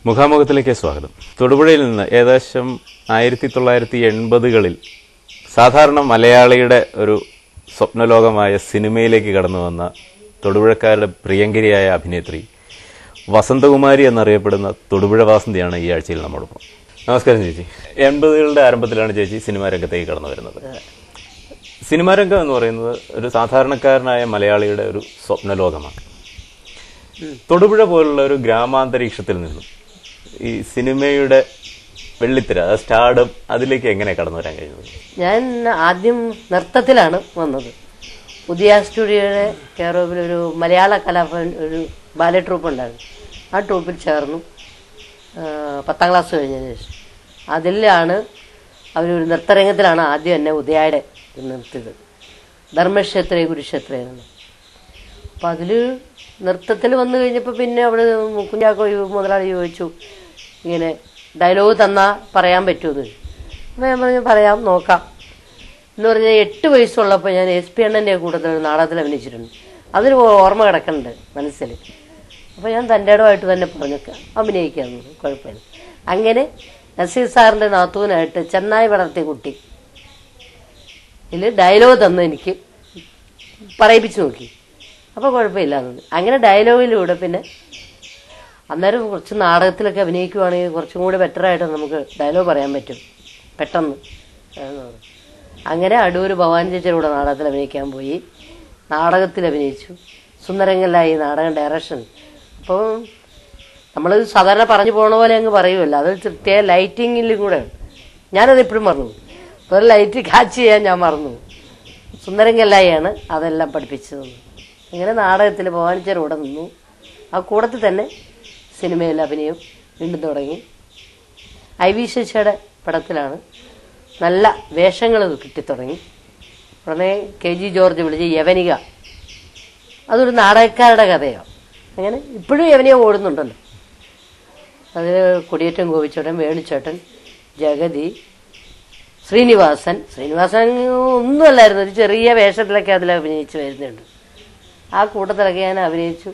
മുഖാമുഖത്തിലേക്ക് സ്വാഗതം തൊടുപുഴയിൽ നിന്ന് ഏകദേശം ആയിരത്തി തൊള്ളായിരത്തി എൺപതുകളിൽ സാധാരണ മലയാളിയുടെ ഒരു സ്വപ്നലോകമായ സിനിമയിലേക്ക് കടന്നു വന്ന തൊടുപുഴക്കാരുടെ പ്രിയങ്കരിയായ അഭിനേത്രി വസന്തകുമാരി എന്നറിയപ്പെടുന്ന തൊടുപുഴ വാസന്തിയാണ് ഈ ആഴ്ചയിൽ നമ്മോടൊപ്പം നമസ്കാരം ചേച്ചി എൺപതുകളുടെ ആരംഭത്തിലാണ് ചേച്ചി സിനിമാ രംഗത്തേക്ക് കടന്നു വരുന്നത് സിനിമാ രംഗം എന്ന് പറയുന്നത് ഒരു സാധാരണക്കാരനായ മലയാളിയുടെ ഒരു സ്വപ്നലോകമാണ് തൊടുപുഴ പോലുള്ള ഒരു ഗ്രാമാന്തരീക്ഷത്തിൽ നിന്നും ഈ സിനിമയുടെ വെള്ളിത്തിര സ്റ്റാർഡം അതിലേക്ക് എങ്ങനെ കടന്നു വരാൻ കഴിഞ്ഞത് ഞാൻ ആദ്യം നൃത്തത്തിലാണ് വന്നത് പുതിയ സ്റ്റുഡിയോയുടെ കെയറോബിൽ ഒരു മലയാള കലാഭവൻ ഒരു ബാലെ ട്രൂപ്പ് ഉണ്ടായിരുന്നു ആ ട്രൂപ്പിൽ ചേർന്നു ആ, പത്താം ക്ലാസ് കഴിഞ്ഞതിന് ശേഷം അതിലാണ് അവരൊരു നൃത്തരംഗത്തിലാണ് ആദ്യം എന്നെ ഉദയാടെ നിർത്തിയത് ധർമ്മക്ഷേത്രേ കുരുക്ഷേത്രേ എന്ന് അപ്പം അതിൽ നൃത്തത്തിൽ വന്നു കഴിഞ്ഞപ്പോൾ പിന്നെ അവിടെ കുഞ്ഞാക്കോ യു- മുതലാളി ചോദിച്ചു ഇങ്ങനെ ഡയലോഗ് തന്നാൽ പറയാൻ പറ്റുമെന്ന് ചോദിച്ചു. അപ്പോൾ ഞാൻ പറഞ്ഞു പറയാം നോക്കാം എന്ന് പറഞ്ഞാൽ എട്ട് വയസ്സുള്ളപ്പോൾ ഞാൻ എസ് പി അണ്ണൻ്റെ കൂട്ടത്തിൽ ഒരു നാടകത്തിൽ അഭിനയിച്ചിട്ടുണ്ട് അതിന് ഓർമ്മ കിടക്കുന്നുണ്ട് മനസ്സിൽ അപ്പോൾ ഞാൻ തൻ്റെ ഇടമായിട്ട് തന്നെ പറഞ്ഞു അഭിനയിക്കാമെന്ന് കുഴപ്പമില്ല അങ്ങനെ നസീർ സാറിൻ്റെ നാത്തൂനായിട്ട് ചെന്നായി വളർത്തിയ കുട്ടി ഇതിൽ ഡയലോഗ് തന്നു എനിക്ക് പറയിപ്പിച്ച് നോക്കി അപ്പോൾ കുഴപ്പമില്ല എന്ന് തോന്നി. അങ്ങനെ ഡയലോഗിലൂടെ പിന്നെ അന്നേരം കുറച്ച് നാടകത്തിലൊക്കെ അഭിനയിക്കുവാണെങ്കിൽ കുറച്ചും കൂടി ബെറ്ററായിട്ട് നമുക്ക് ഡയലോഗ് പറയാൻ പറ്റും പെട്ടെന്ന് എന്ന് പറഞ്ഞു. അങ്ങനെ അടൂർ ഭവാനി ചേച്ചിയുടെ കൂടെ നാടകത്തിൽ അഭിനയിക്കാൻ പോയി നാടകത്തിൽ അഭിനയിച്ചു സുന്ദരങ്കലായി നാടകം ഡയറക്ഷൻ അപ്പോൾ നമ്മൾ സാധാരണ പറഞ്ഞു പോണ പോലെ അങ്ങ് പറയുമല്ലോ അത് പ്രത്യേക ലൈറ്റിങ്ങിലും കൂടെ ഞാനത് എപ്പോഴും മറന്നു പോകും. അപ്പോൾ ഒരു ലൈറ്റ് കാച്ച് ചെയ്യാൻ ഞാൻ മറന്നു പോകും. സുന്ദരങ്കല്ലായാണ് അതെല്ലാം പഠിപ്പിച്ചത് അങ്ങനെ നാടകത്തിൽ ഭവാനിച്ചർ കൂടെ നിന്നു ആ കൂടത്തിൽ തന്നെ സിനിമയിൽ അഭിനയം വീണ്ടും തുടങ്ങി ഐ വി ശശിയുടെ പടത്തിലാണ് നല്ല വേഷങ്ങൾ കിട്ടിത്തുടങ്ങി ഉടനെ കെ ജി ജോർജ് വിളിച്ച് യവനിക അതൊരു നാടകക്കാരുടെ കഥയാണ് അങ്ങനെ ഇപ്പോഴും യവനിക ഓടുന്നുണ്ടല്ലോ അതിൽ കൊടിയേറ്റം ഗോപിച്ചേട്ടൻ വേണുചേട്ടൻ ജഗതി ശ്രീനിവാസൻ ശ്രീനിവാസൻ ഒന്നുമല്ലായിരുന്നു ഒരു ചെറിയ വേഷത്തിലൊക്കെ അതിൽ അഭിനയിച്ച് വരുന്നുണ്ട് ആ കൂട്ടത്തിലൊക്കെ ഞാൻ അഭിനയിച്ചു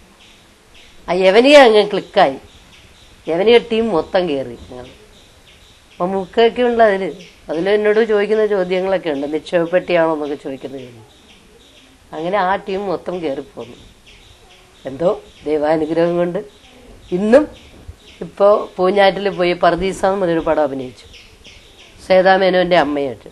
ആ യവനിക അങ്ങ് ക്ലിക്കായി യവനിക ടീം മൊത്തം കയറി ഞങ്ങൾ മമ്മൂക്കൊക്കെ ഉണ്ട് അതിൽ അതിൽ എന്നോട് ചോദിക്കുന്ന ചോദ്യങ്ങളൊക്കെ ഉണ്ട് നിക്ഷേപപ്പെട്ടിയാണോ എന്നൊക്കെ ചോദിക്കുന്ന ചോദ്യം അങ്ങനെ ആ ടീം മൊത്തം കയറിപ്പോന്നു എന്തോ ദൈവാനുഗ്രഹം കൊണ്ട് ഇന്നും ഇപ്പോൾ പൂഞ്ഞാറ്റിൽ പോയി പർദീസ എന്ന് പറഞ്ഞൊരു പടം അഭിനയിച്ചു സേതാമേനോന്റെ അമ്മയായിട്ട്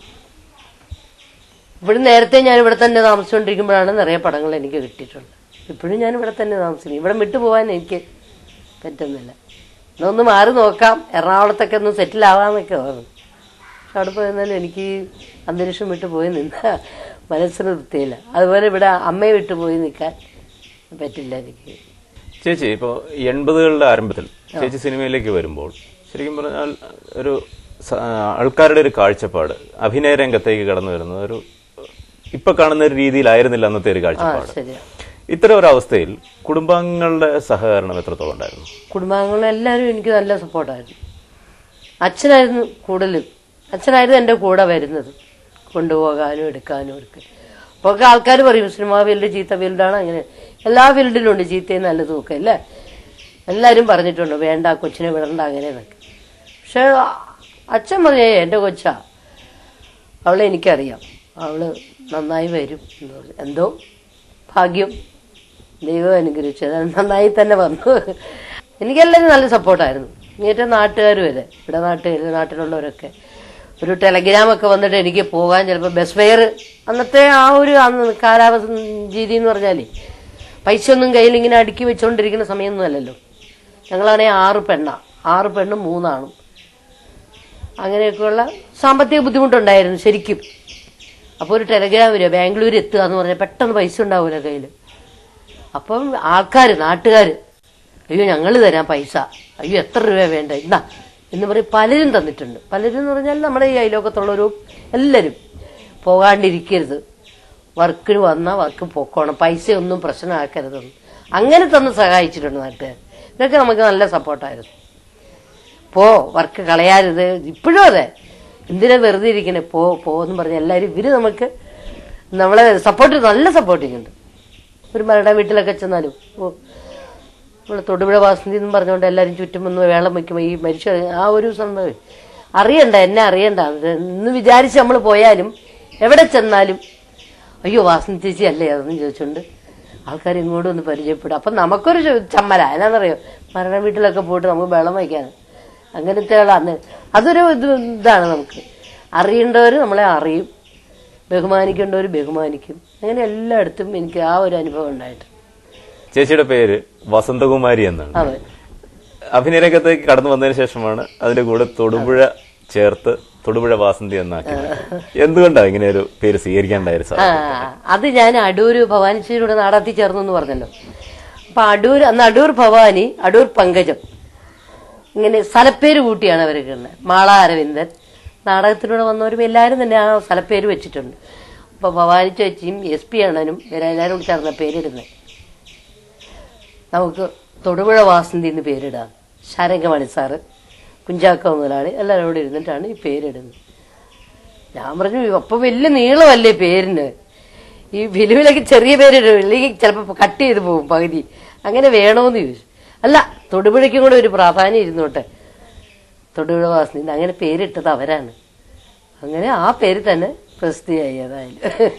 ഇവിടെ നേരത്തെ ഞാൻ ഇവിടെ തന്നെ താമസിച്ചുകൊണ്ടിരിക്കുമ്പോഴാണ് നിറയെ പടങ്ങൾ എനിക്ക് കിട്ടിയിട്ടുള്ളത് ഇപ്പോഴും ഞാൻ ഇവിടെ തന്നെ താമസിക്കും ഇവിടെ വിട്ടു പോകാൻ എനിക്ക് പറ്റുന്നില്ല എന്നൊന്ന് മാറി നോക്കാം എറണാകുളത്തൊക്കെ ഒന്ന് സെറ്റിൽ ആവാന്നൊക്കെ തോന്നും പക്ഷെ അവിടെ പോയിരുന്നാലും എനിക്ക് ഈ അന്തരീക്ഷം വിട്ടു പോയി നിന്ന മനസ്സിന് വൃത്തിയില്ല അതുപോലെ ഇവിടെ അമ്മയെ വിട്ടു പോയി നിൽക്കാൻ പറ്റില്ല എനിക്ക് ചേച്ചി ഇപ്പോൾ എൺപതുകളുടെ ആരംഭത്തിൽ ചേച്ചി സിനിമയിലേക്ക് വരുമ്പോൾ ശരിക്കും പറഞ്ഞാൽ ഒരു സ- ആൾക്കാരുടെ ഒരു കാഴ്ചപ്പാട് അഭിനയ രംഗത്തേക്ക് കടന്നു വരുന്നത് ഒരു ഇപ്പൊ കാണുന്ന ഒരു രീതിയിലായിരുന്നില്ല അന്നത്തെ ഒരു ആ കാഴ്ചപ്പാട് ശരിയാ ഇത്തരം ഒരു അവസ്ഥയിൽ കുടുംബാംഗങ്ങളുടെ സഹകരണം എത്രത്തോളം ഉണ്ടായിരുന്നു കുടുംബാംഗങ്ങളെല്ലാവരും എനിക്ക് നല്ല സപ്പോർട്ടായിരുന്നു അച്ഛനായിരുന്നു കൂടുതലും അച്ഛനായിരുന്നു എൻ്റെ കൂടെ വരുന്നത് കൊണ്ടുപോകാനും എടുക്കാനും ഒക്കെ അപ്പോൾ ഒക്കെ ആൾക്കാർ പറയും സിനിമാ ഫീൽഡ് ചീത്ത ഫീൽഡാണ് അങ്ങനെ എല്ലാ ഫീൽഡിലും ഉണ്ട് ചീത്തയും നല്ലതും ഒക്കെ അല്ലേ എല്ലാവരും പറഞ്ഞിട്ടുണ്ട് വേണ്ട കൊച്ചിനെ വിടണ്ട അങ്ങനെ എന്നൊക്കെ പക്ഷെ അച്ഛൻ പറഞ്ഞേ എൻ്റെ കൊച്ചാ അവളെ എനിക്കറിയാം അവള് നന്നായി വരും എന്ന് പറഞ്ഞു എന്തോ ഭാഗ്യം ദൈവം അനുഗ്രഹിച്ചു അത് നന്നായി തന്നെ വന്നു എനിക്കെല്ലാവരും നല്ല സപ്പോർട്ടായിരുന്നു ഏറ്റവും നാട്ടുകാർ വരെ ഇവിടെ നാട്ടുകാർ നാട്ടിലുള്ളവരൊക്കെ ഒരു ടെലഗ്രാമൊക്കെ വന്നിട്ട് എനിക്ക് പോകാൻ ചിലപ്പോൾ ബസ് ഫെയർ അന്നത്തെ ആ ഒരു അന്ന് കാലാവസ്ഥ രീതി എന്ന് പറഞ്ഞാലേ പൈസ ഒന്നും കയ്യിൽ ഇങ്ങനെ അടുക്കി വെച്ചുകൊണ്ടിരിക്കുന്ന സമയമൊന്നും അല്ലല്ലോ ഞങ്ങളാണെങ്കിൽ ആറ് പെണ്ണാ ആറ് പെണ്ണും മൂന്നാണും അങ്ങനെയൊക്കെയുള്ള സാമ്പത്തിക ബുദ്ധിമുട്ടുണ്ടായിരുന്നു ശരിക്കും അപ്പോൾ ഒരു ടെലഗ്രാം വരിക ബാംഗ്ലൂർ എത്തുക എന്ന് പറഞ്ഞാൽ പെട്ടെന്ന് പൈസ ഉണ്ടാവില്ല കയ്യിൽ അപ്പം ആൾക്കാർ നാട്ടുകാർ അയ്യോ ഞങ്ങൾ തരാം പൈസ അയ്യോ എത്ര രൂപ വേണ്ട ഇന്നാ എന്ന് പറയും പലരും തന്നിട്ടുണ്ട് പലരും എന്ന് പറഞ്ഞാൽ നമ്മുടെ ഈ അയലോക്കത്തുള്ളവരും എല്ലാവരും പോകാണ്ടിരിക്കരുത് വർക്കിന് വന്നാൽ വർക്ക് പൊക്കോണം പൈസ ഒന്നും പ്രശ്നമാക്കരുതെന്ന് അങ്ങനെ തന്ന് സഹായിച്ചിട്ടുണ്ട് നാട്ടുകാർ ഇതൊക്കെ നമുക്ക് നല്ല സപ്പോർട്ടായിരുന്നു പോ വർക്ക് കളയാരുത് ഇപ്പോഴും അതെ എന്തിനാ വെറുതെ ഇരിക്കണേ പോ പോ എന്ന് പറഞ്ഞ എല്ലാവരും ഇവര് നമുക്ക് നമ്മളെ സപ്പോർട്ട് നല്ല സപ്പോർട്ടിങ് ഉണ്ട് ഒരു മരുടെ വീട്ടിലൊക്കെ ചെന്നാലും ഓ നമ്മൾ തൊടുപുഴ വാസന്തി എന്ന് പറഞ്ഞുകൊണ്ട് എല്ലാവരും ചുറ്റും ഒന്ന് വേളം വയ്ക്കുമ്പോൾ ഈ മരിച്ച ആ ഒരു സംഭവം അറിയണ്ട എന്നെ അറിയണ്ട അത് എന്ന് വിചാരിച്ച് നമ്മൾ പോയാലും എവിടെ ചെന്നാലും അയ്യോ വാസന്തി ചേച്ചി അല്ലേ അതൊന്നും ചോദിച്ചുകൊണ്ട് ആൾക്കാർ ഇങ്ങോട്ടും ഒന്ന് പരിചയപ്പെടും അപ്പം നമുക്കൊരു ചു- ചമ്മല എന്നാണെന്നറിയോ മരണ വീട്ടിലൊക്കെ പോയിട്ട് നമുക്ക് വെള്ളം വയ്ക്കാൻ അങ്ങനത്തെ അന്ന് അതൊരു ഇത് ഇതാണ് നമുക്ക് അറിയേണ്ടവർ നമ്മളെ അറിയും ബഹുമാനിക്കേണ്ടവർ ബഹുമാനിക്കും അങ്ങനെ എല്ലായിടത്തും എനിക്ക് ആ ഒരു അനുഭവം ഉണ്ടായിട്ട് ചേച്ചിയുടെ പേര് വസന്തകുമാരി എന്നാണ് അതെ അഭിനയരംഗത്തേക്ക് കടന്നു വന്നതിന് ശേഷമാണ് അതിന്റെ കൂടെ തൊടുപുഴ ചേർത്ത് തൊടുപുഴ വാസന്തി എന്നാക്കി എന്തുകൊണ്ടാണ് ഇങ്ങനെ ഒരു പേര് സ്വീകരിക്കാണ്ടായിരുന്നു സാർ ആ അത് ഞാൻ അടൂര് ഭവാനിശ്വരിയുടെ നാടകത്തിൽ ചേർന്നു എന്ന് പറഞ്ഞല്ലോ അപ്പൊ അടൂർ അന്ന് അടൂർ ഭവാനി അടൂർ പങ്കജം ഇങ്ങനെ സ്ഥലപ്പേര് കൂട്ടിയാണ് അവരൊക്കെ ഉള്ളത് മാള അരവിന്ദൻ നാടകത്തിലൂടെ വന്നവരും എല്ലാവരും തന്നെ ആ സ്ഥലപ്പേര് വെച്ചിട്ടുണ്ട് അപ്പൊ ഭവാനി ചേച്ചിയും എസ് പി അണ്ണനും ഇവരെല്ലാവരും കൂടി ചേർന്ന പേരിടുന്നത് നമുക്ക് തൊടുപുഴ വാസന്തി എന്ന് പേരിടാം ശാരംഗമണി സാറ് കുഞ്ചാക്ക മുതലാളി എല്ലാവരും കൂടി ഇരുന്നിട്ടാണ് ഈ പേരിടുന്നത് ഞാൻ പറഞ്ഞു അപ്പൊ വലിയ നീളമല്ലേ പേരിന് ഈ ഫിലിമിലൊക്കെ ചെറിയ പേരിടും ഇല്ലെങ്കിൽ ചിലപ്പോൾ കട്ട് ചെയ്ത് പോകും പകുതി അങ്ങനെ വേണമെന്ന് ചോദിച്ചു അല്ല തൊടുപുഴയ്ക്കും കൂടെ ഒരു പ്രാധാന്യം ഇരുന്നോട്ടെ തൊടുപുഴ വാസനി അങ്ങനെ പേരിട്ടത് അവരാണ് അങ്ങനെ ആ പേര് തന്നെ പ്രസിദ്ധിയായി ഏതായാലും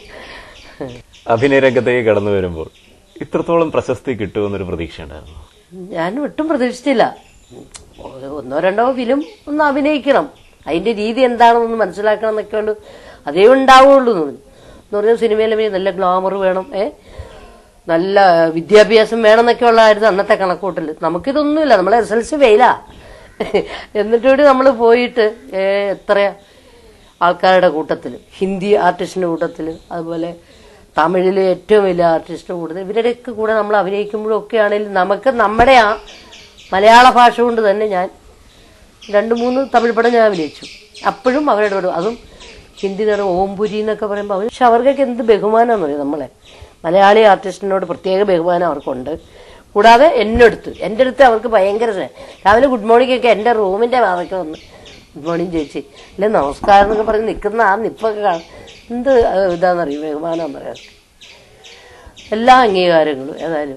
അഭിനയരംഗത്തേക്ക് കടന്നു വരുമ്പോൾ ഇത്രത്തോളം പ്രശസ്തി കിട്ടുമെന്നൊരു പ്രതീക്ഷ ഉണ്ടായിരുന്നു ഞാൻ ഒട്ടും പ്രതീക്ഷിച്ചില്ല ഒന്നോ രണ്ടോ ഫിലിം ഒന്ന് അഭിനയിക്കണം അതിന്റെ രീതി എന്താണെന്നൊന്ന് മനസ്സിലാക്കണം എന്നൊക്കെ ഉണ്ട് അതേ ഉണ്ടാവുള്ളൂ എന്ന് പറഞ്ഞു എന്ന് പറഞ്ഞാൽ സിനിമയിൽ നല്ല ഗ്ലാമർ വേണം ഏ നല്ല വിദ്യാഭ്യാസം വേണം എന്നൊക്കെ ഉള്ളതായിരുന്നു അന്നത്തെ കണക്കൂട്ടൽ നമുക്കിതൊന്നുമില്ല നമ്മളെ എസ് എൽ സി ഫെയിലാ എന്നിട്ടുകൂടി നമ്മൾ പോയിട്ട് ഏ, എത്ര ആൾക്കാരുടെ കൂട്ടത്തിൽ ഹിന്ദി ആർട്ടിസ്റ്റിന്റെ കൂട്ടത്തിൽ അതുപോലെ തമിഴിലെ ഏറ്റവും വലിയ ആർട്ടിസ്റ്റിന്റെ കൂട്ടത്തിൽ ഇവരുടെയൊക്കെ കൂടെ നമ്മൾ അഭിനയിക്കുമ്പോഴൊക്കെ ആണെങ്കിലും നമുക്ക് നമ്മുടെ ആ മലയാള ഭാഷ കൊണ്ട് തന്നെ ഞാൻ രണ്ട് മൂന്ന് തമിഴ് പടം ഞാൻ അഭിനയിച്ചു അപ്പോഴും അവരുടെ കൂടെ അതും ഹിന്ദി നടൻ ഓംപുരി എന്നൊക്കെ പറയുമ്പോൾ അവർ പക്ഷെ അവർക്കൊക്കെ എന്ത് ബഹുമാനമെന്ന് പറയും നമ്മളെ മലയാളി ആർട്ടിസ്റ്റിനോട് പ്രത്യേക ബഹുമാനം അവർക്കുണ്ട് കൂടാതെ എൻ്റെ അടുത്ത് എൻ്റെ അടുത്ത് അവർക്ക് ഭയങ്കര സ്നേഹം രാവിലെ ഗുഡ് മോർണിംഗ് ഒക്കെ എൻ്റെ റൂമിൻ്റെ വാതൊക്കെ വന്ന് ഗുഡ് മോർണിംഗ് ചേച്ചി അല്ലെ നമസ്കാരം എന്നൊക്കെ പറഞ്ഞ് നിൽക്കുന്ന ആ നിപ്പൊക്കെ കാണും എന്ത് ഏഹ്, ഇതാണെന്നറിയും ബഹുമാനം എന്നറിയാം എല്ലാ അംഗീകാരങ്ങളും ഏതായാലും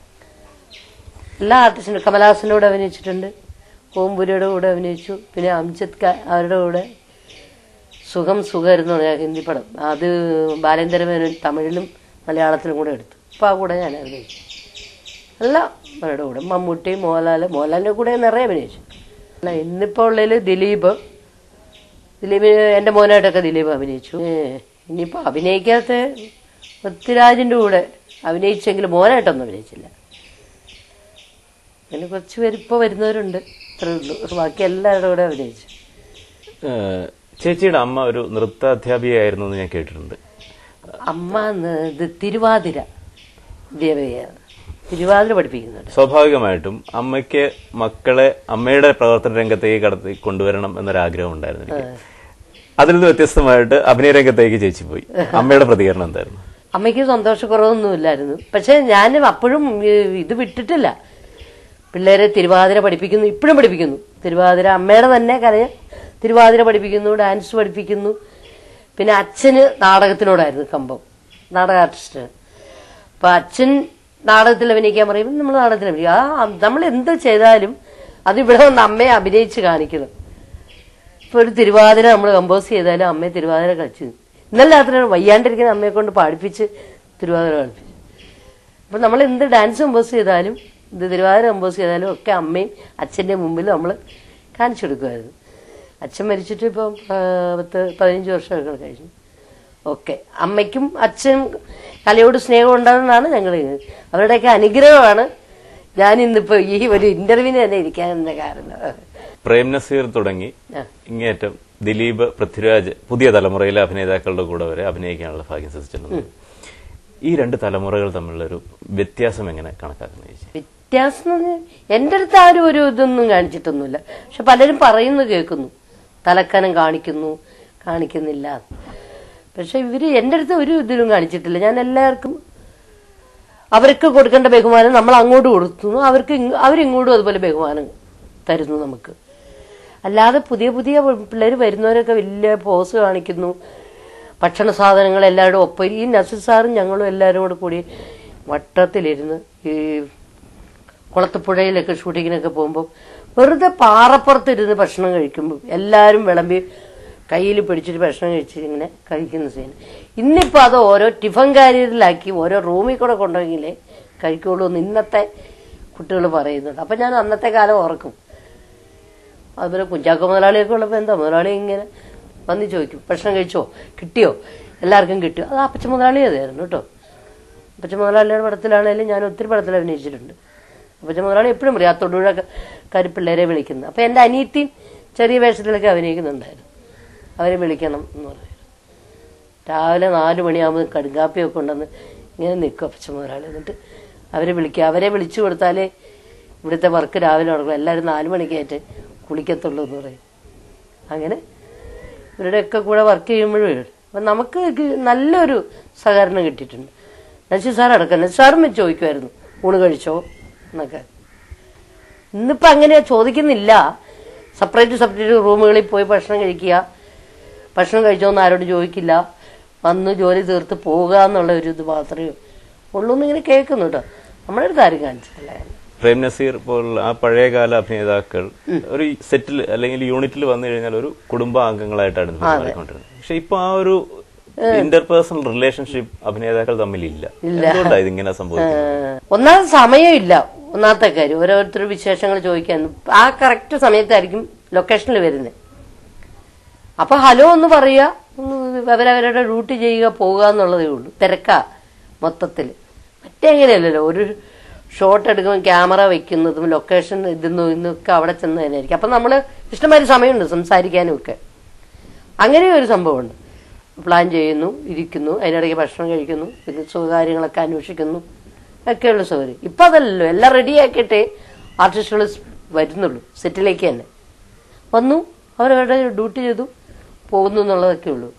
എല്ലാ ആർട്ടിസ്റ്റിനും കമലഹാസൻ്റെ കൂടെ അഭിനയിച്ചിട്ടുണ്ട് ഓംപുരിയുടെ കൂടെ അഭിനയിച്ചു പിന്നെ അംജദ് ഖാൻ അവരുടെ കൂടെ സുഖം സുഖമായിരുന്നു ഞാൻ ഹിന്ദി പടം അത് ബാലേന്ദ്രമേനോൻ തമിഴിലും മലയാളത്തിലും കൂടെ എടുത്തു അപ്പോൾ ആ കൂടെ ഞാൻ അഭിനയിച്ചു എല്ലാം അവരുടെ കൂടെ മമ്മൂട്ടി മോഹൻലാൽ മോഹൻലാലിൻ്റെ കൂടെ നിറയെ അഭിനയിച്ചു അല്ല ഇന്നിപ്പോൾ ഉള്ളതിൽ ദിലീപ് ദിലീപ് എൻ്റെ മോനായിട്ടൊക്കെ ദിലീപ് അഭിനയിച്ചു ഏ, ഇനിയിപ്പോൾ അഭിനയിക്കാത്ത പൃഥ്വിരാജിൻ്റെ കൂടെ അഭിനയിച്ചെങ്കിലും മോനായിട്ടൊന്നും അഭിനയിച്ചില്ല അങ്ങനെ കുറച്ച് പേര് ഇപ്പോൾ വരുന്നവരുണ്ട് അത്രേ ഉള്ളൂ ബാക്കി എല്ലാവരുടെ കൂടെ അഭിനയിച്ചു ഏഹ്, ചേച്ചിയുടെ അമ്മ ഒരു നൃത്താധ്യാപികയായിരുന്നു എന്ന് ഞാൻ കേട്ടിട്ടുണ്ട് അമ്മ ന്ന് ഇത് തിരുവാതിര ദേവതയാണ് തിരുവാതിര പഠിപ്പിക്കുന്നുണ്ട് സ്വാഭാവികമായിട്ടും അമ്മയ്ക്ക് മക്കളെ അമ്മയുടെ പ്രവർത്തന രംഗത്തേക്ക് കടത്തി കൊണ്ടുവരണം എന്നൊരാഗ്രഹം ഉണ്ടായിരുന്നു എനിക്ക് അതിൽ നിന്ന് വ്യത്യസ്തമായിട്ട് അഭിനയ രംഗത്തേക്ക് ചേച്ചി പോയി അമ്മയുടെ പ്രതികരണം എന്തായിരുന്നു അമ്മയ്ക്ക് സന്തോഷക്കുറവൊന്നുമില്ലായിരുന്നു പക്ഷെ ഞാൻ അപ്പോഴും ഈ ഇത് വിട്ടിട്ടില്ല പിള്ളേരെ തിരുവാതിര പഠിപ്പിക്കുന്നു ഇപ്പോഴും പഠിപ്പിക്കുന്നു തിരുവാതിര അമ്മയുടെ തന്നെ കലയ തിരുവാതിര പഠിപ്പിക്കുന്നു ഡാൻസ് പഠിപ്പിക്കുന്നു പിന്നെ അച്ഛന് നാടകത്തിനോടായിരുന്നു കമ്പം നാടക ആർട്ടിസ്റ്റ് അപ്പൊ അച്ഛൻ നാടകത്തിൽ അഭിനയിക്കാൻ പറയുമ്പോൾ നമ്മൾ നാടകത്തിൽ അഭിനയിക്കും ആ നമ്മൾ എന്ത് ചെയ്താലും അത് ഇവിടെ വന്ന് അമ്മയെ അഭിനയിച്ച് കാണിക്കണം ഇപ്പൊ ഒരു തിരുവാതിര നമ്മൾ കമ്പോസ് ചെയ്താലും അമ്മയെ തിരുവാതിര കളിച്ചു ഇന്നലെ രാത്രി വയ്യാണ്ടിരിക്കുന്ന അമ്മയെ കൊണ്ട് പാടിപ്പിച്ച് തിരുവാതിര കളിപ്പിച്ചു അപ്പൊ നമ്മൾ എന്ത് ഡാൻസ് കമ്പോസ് ചെയ്താലും ഇത് തിരുവാതിര കമ്പോസ് ചെയ്താലും ഒക്കെ അമ്മയും അച്ഛന്റെ മുമ്പിൽ നമ്മൾ കാണിച്ചു കൊടുക്കുമായിരുന്നു അച്ഛൻ മരിച്ചിട്ട് ഇപ്പം ആ, പത്ത് പതിനഞ്ച് വർഷമൊക്കെ കഴിഞ്ഞു ഓക്കെ അമ്മയ്ക്കും അച്ഛൻ കലയോട് സ്നേഹം ഉണ്ടാകുന്നതാണ് ഞങ്ങൾ അവരുടെയൊക്കെ അനുഗ്രഹമാണ് ഞാൻ ഇന്നിപ്പോ ഈ ഒരു ഇന്റർവ്യൂവിന് തന്നെ ഇരിക്കാനെന്ന കാരണം പ്രേം നസീർ തുടങ്ങി ആ. ഇങ്ങേറ്റം ദിലീപ് പൃഥ്വിരാജ് പുതിയ തലമുറയിലെ അഭിനേതാക്കളുടെ കൂടെ വരെ അഭിനയിക്കാനുള്ള ഭാഗ്യം സിദ്ധിച്ചിട്ടുണ്ട് ഈ രണ്ട് തലമുറകൾ തമ്മിലുള്ള ഒരു വ്യത്യാസം എങ്ങനെ കണക്കാക്കുന്നത് ചേച്ചി വ്യത്യാസം എന്ന് പറഞ്ഞാൽ എൻ്റെ അടുത്ത് ആരും ഒരു ഇതൊന്നും കാണിച്ചിട്ടൊന്നുമില്ല പക്ഷെ പലരും പറയുന്നു കേൾക്കുന്നു തലക്കനം കാണിക്കുന്നു കാണിക്കുന്നില്ല പക്ഷെ ഇവര് എൻ്റെ അടുത്ത് ഒരു ഇതിലും കാണിച്ചിട്ടില്ല ഞാൻ എല്ലാവർക്കും അവർക്ക് കൊടുക്കേണ്ട ബഹുമാനം നമ്മൾ അങ്ങോട്ട് കൊടുക്കുന്നു അവർക്ക് ഇങ്- അവരിങ്ങോട്ടും അതുപോലെ ബഹുമാനം തരുന്നു നമുക്ക് അല്ലാതെ പുതിയ പുതിയ പിള്ളേർ വരുന്നവരൊക്കെ വലിയ പോസ് കാണിക്കുന്നു ഭക്ഷണ സാധനങ്ങൾ എല്ലാവരുടെ ഒപ്പം ഈ നസീർ സാറും ഞങ്ങളും എല്ലാവരും കൂടെ കൂടി വട്ടത്തിലിരുന്ന് ഈ കുളത്തുപുഴയിലൊക്കെ ഷൂട്ടിങ്ങിനൊക്കെ പോകുമ്പോൾ വെറുതെ പാറപ്പുറത്തിരുന്ന് ഭക്ഷണം കഴിക്കുമ്പോൾ എല്ലാവരും വിളമ്പി കയ്യിൽ പിടിച്ചിട്ട് ഭക്ഷണം കഴിച്ച് ഇങ്ങനെ കഴിക്കുന്ന സീൻ ഇന്നിപ്പോൾ അത് ഓരോ ടിഫൻ കാരിയറിലാക്കി ഓരോ റൂമിൽ കൂടെ കൊണ്ടുപോയെങ്കിലേ കഴിക്കുള്ളൂ എന്ന് ഇന്നത്തെ കുട്ടികൾ പറയുന്നുണ്ട് അപ്പം ഞാൻ അന്നത്തെ കാലം ഓർക്കും അതുപോലെ കുഞ്ചാക്കോ മുതലാളിയൊക്കെ ഉള്ളപ്പോൾ എന്താ മുതലാളി ഇങ്ങനെ വന്ന് ചോദിക്കും ഭക്ഷണം കഴിച്ചോ കിട്ടിയോ എല്ലാവർക്കും കിട്ടിയോ അത് അപ്പച്ച മുതലാളി അതായിരുന്നു കേട്ടോ അപ്പച്ച മുതലാളിയുടെ പടത്തിലാണെങ്കിലും ഞാൻ ഒത്തിരി പടത്തിൽ അഭിനയിച്ചിട്ടുണ്ട് അപ്പച്ച മുതലാളി എപ്പോഴും പറയും ആ തൊടുപുഴ പിള്ളേരെ വിളിക്കുന്നത് അപ്പം എൻ്റെ അനിയത്തിയും ചെറിയ വേഷത്തിലൊക്കെ അഭിനയിക്കുന്നുണ്ടായിരുന്നു അവരെ വിളിക്കണം എന്ന് പറയും രാവിലെ നാല് മണിയാകുമ്പോൾ കടുങ്കാപ്പിയൊക്കെ ഉണ്ടെന്ന് ഇങ്ങനെ നിൽക്കും അപ്പച്ച മുതലാളി എന്നിട്ട് അവരെ വിളിക്കുക അവരെ വിളിച്ചു കൊടുത്താലേ ഇവിടുത്തെ വർക്ക് രാവിലെ നടക്കും എല്ലാവരും നാല് മണിക്കായിട്ട് കുളിക്കത്തുള്ളൂ എന്ന് പറയും അങ്ങനെ ഇവരുടെയൊക്കെ കൂടെ വർക്ക് ചെയ്യുമ്പോഴും അപ്പം നമുക്ക് ഇത് നല്ലൊരു സഹകരണം കിട്ടിയിട്ടുണ്ട് നസീർ സാർ അടക്കം നസീർ സാറും ചോദിക്കുമായിരുന്നു ഊണ് കഴിച്ചോ എന്നൊക്കെ ഇന്നിപ്പോൾ അങ്ങനെ ചോദിക്കുന്നില്ല സെപ്പറേറ്റ് സെപ്പറേറ്റ് റൂമുകളിൽ പോയി ഭക്ഷണം കഴിക്കുക ഭക്ഷണം കഴിച്ചോന്ന് ആരോട് ചോദിക്കില്ല വന്ന് ജോലി തീർത്ത് പോവുക എന്നുള്ള ഒരു ഇത് മാത്രമേ ഉള്ളൂ എന്നിങ്ങനെ കേൾക്കുന്നു കേട്ടോ നമ്മുടെ അടുത്ത് ആരും കാണിച്ചിട്ടില്ല പ്രേം നസീർ പോലുള്ള ആ പഴയകാല അഭിനേതാക്കൾ ഒരു സെറ്റിൽ അല്ലെങ്കിൽ യൂണിറ്റിൽ വന്നു കഴിഞ്ഞാൽ ഒരു കുടുംബാംഗങ്ങളായിട്ടാണ് മാറിക്കൊണ്ടിരുന്നത് പക്ഷെ ഇപ്പൊ ആ ഒരു ഇന്റർപേഴ്സണൽ റിലേഷൻഷിപ്പ് അഭിനേതാക്കൾ തമ്മിലില്ല എന്തുകൊണ്ടാണ് ഇതിങ്ങനെ സംഭവിക്കുന്നത് ഏഹ് ഒന്നാമത് സമയമില്ല ഒന്നാമത്തെ കാര്യം ഓരോരുത്തർ വിശേഷങ്ങൾ ചോദിക്കാൻ ആ കറക്റ്റ് സമയത്തായിരിക്കും ലൊക്കേഷനിൽ വരുന്നത് അപ്പൊ ഹലോ എന്ന് പറയുക ഒന്ന് അവരവരുടെ ഡ്യൂട്ടി ചെയ്യുക പോവുക എന്നുള്ളതേ ഉള്ളൂ തിരക്കാ മൊത്തത്തിൽ മറ്റെങ്ങനെയല്ലല്ലോ ഒരു ഷോട്ട് എടുക്കുമ്പോൾ ക്യാമറ വെക്കുന്നതും ലൊക്കേഷൻ ഇതുന്നും ഇന്നൊക്കെ അവിടെ ചെന്ന് തന്നെയായിരിക്കും അപ്പം നമ്മൾ ഇഷ്ടംമാതിരി സമയമുണ്ട് സംസാരിക്കാനും ഒക്കെ അങ്ങനെ ഒരു സംഭവമുണ്ട് പ്ലാൻ ചെയ്യുന്നു ഇരിക്കുന്നു അതിനിടയ്ക്ക് ഭക്ഷണം കഴിക്കുന്നു പിന്നെ സുഖകാര്യങ്ങളൊക്കെ അന്വേഷിക്കുന്നു ഒക്കെയുള്ള സൗകര്യം ഇപ്പം അതല്ലല്ലോ എല്ലാം റെഡിയാക്കിയിട്ടേ ആർട്ടിസ്റ്റുകൾ വരുന്നുള്ളൂ സെറ്റിലേക്ക് തന്നെ വന്നു അവരവരുടെ ഡ്യൂട്ടി ചെയ്തു പോകുന്നു എന്നുള്ളതൊക്കെ ഉള്ളൂ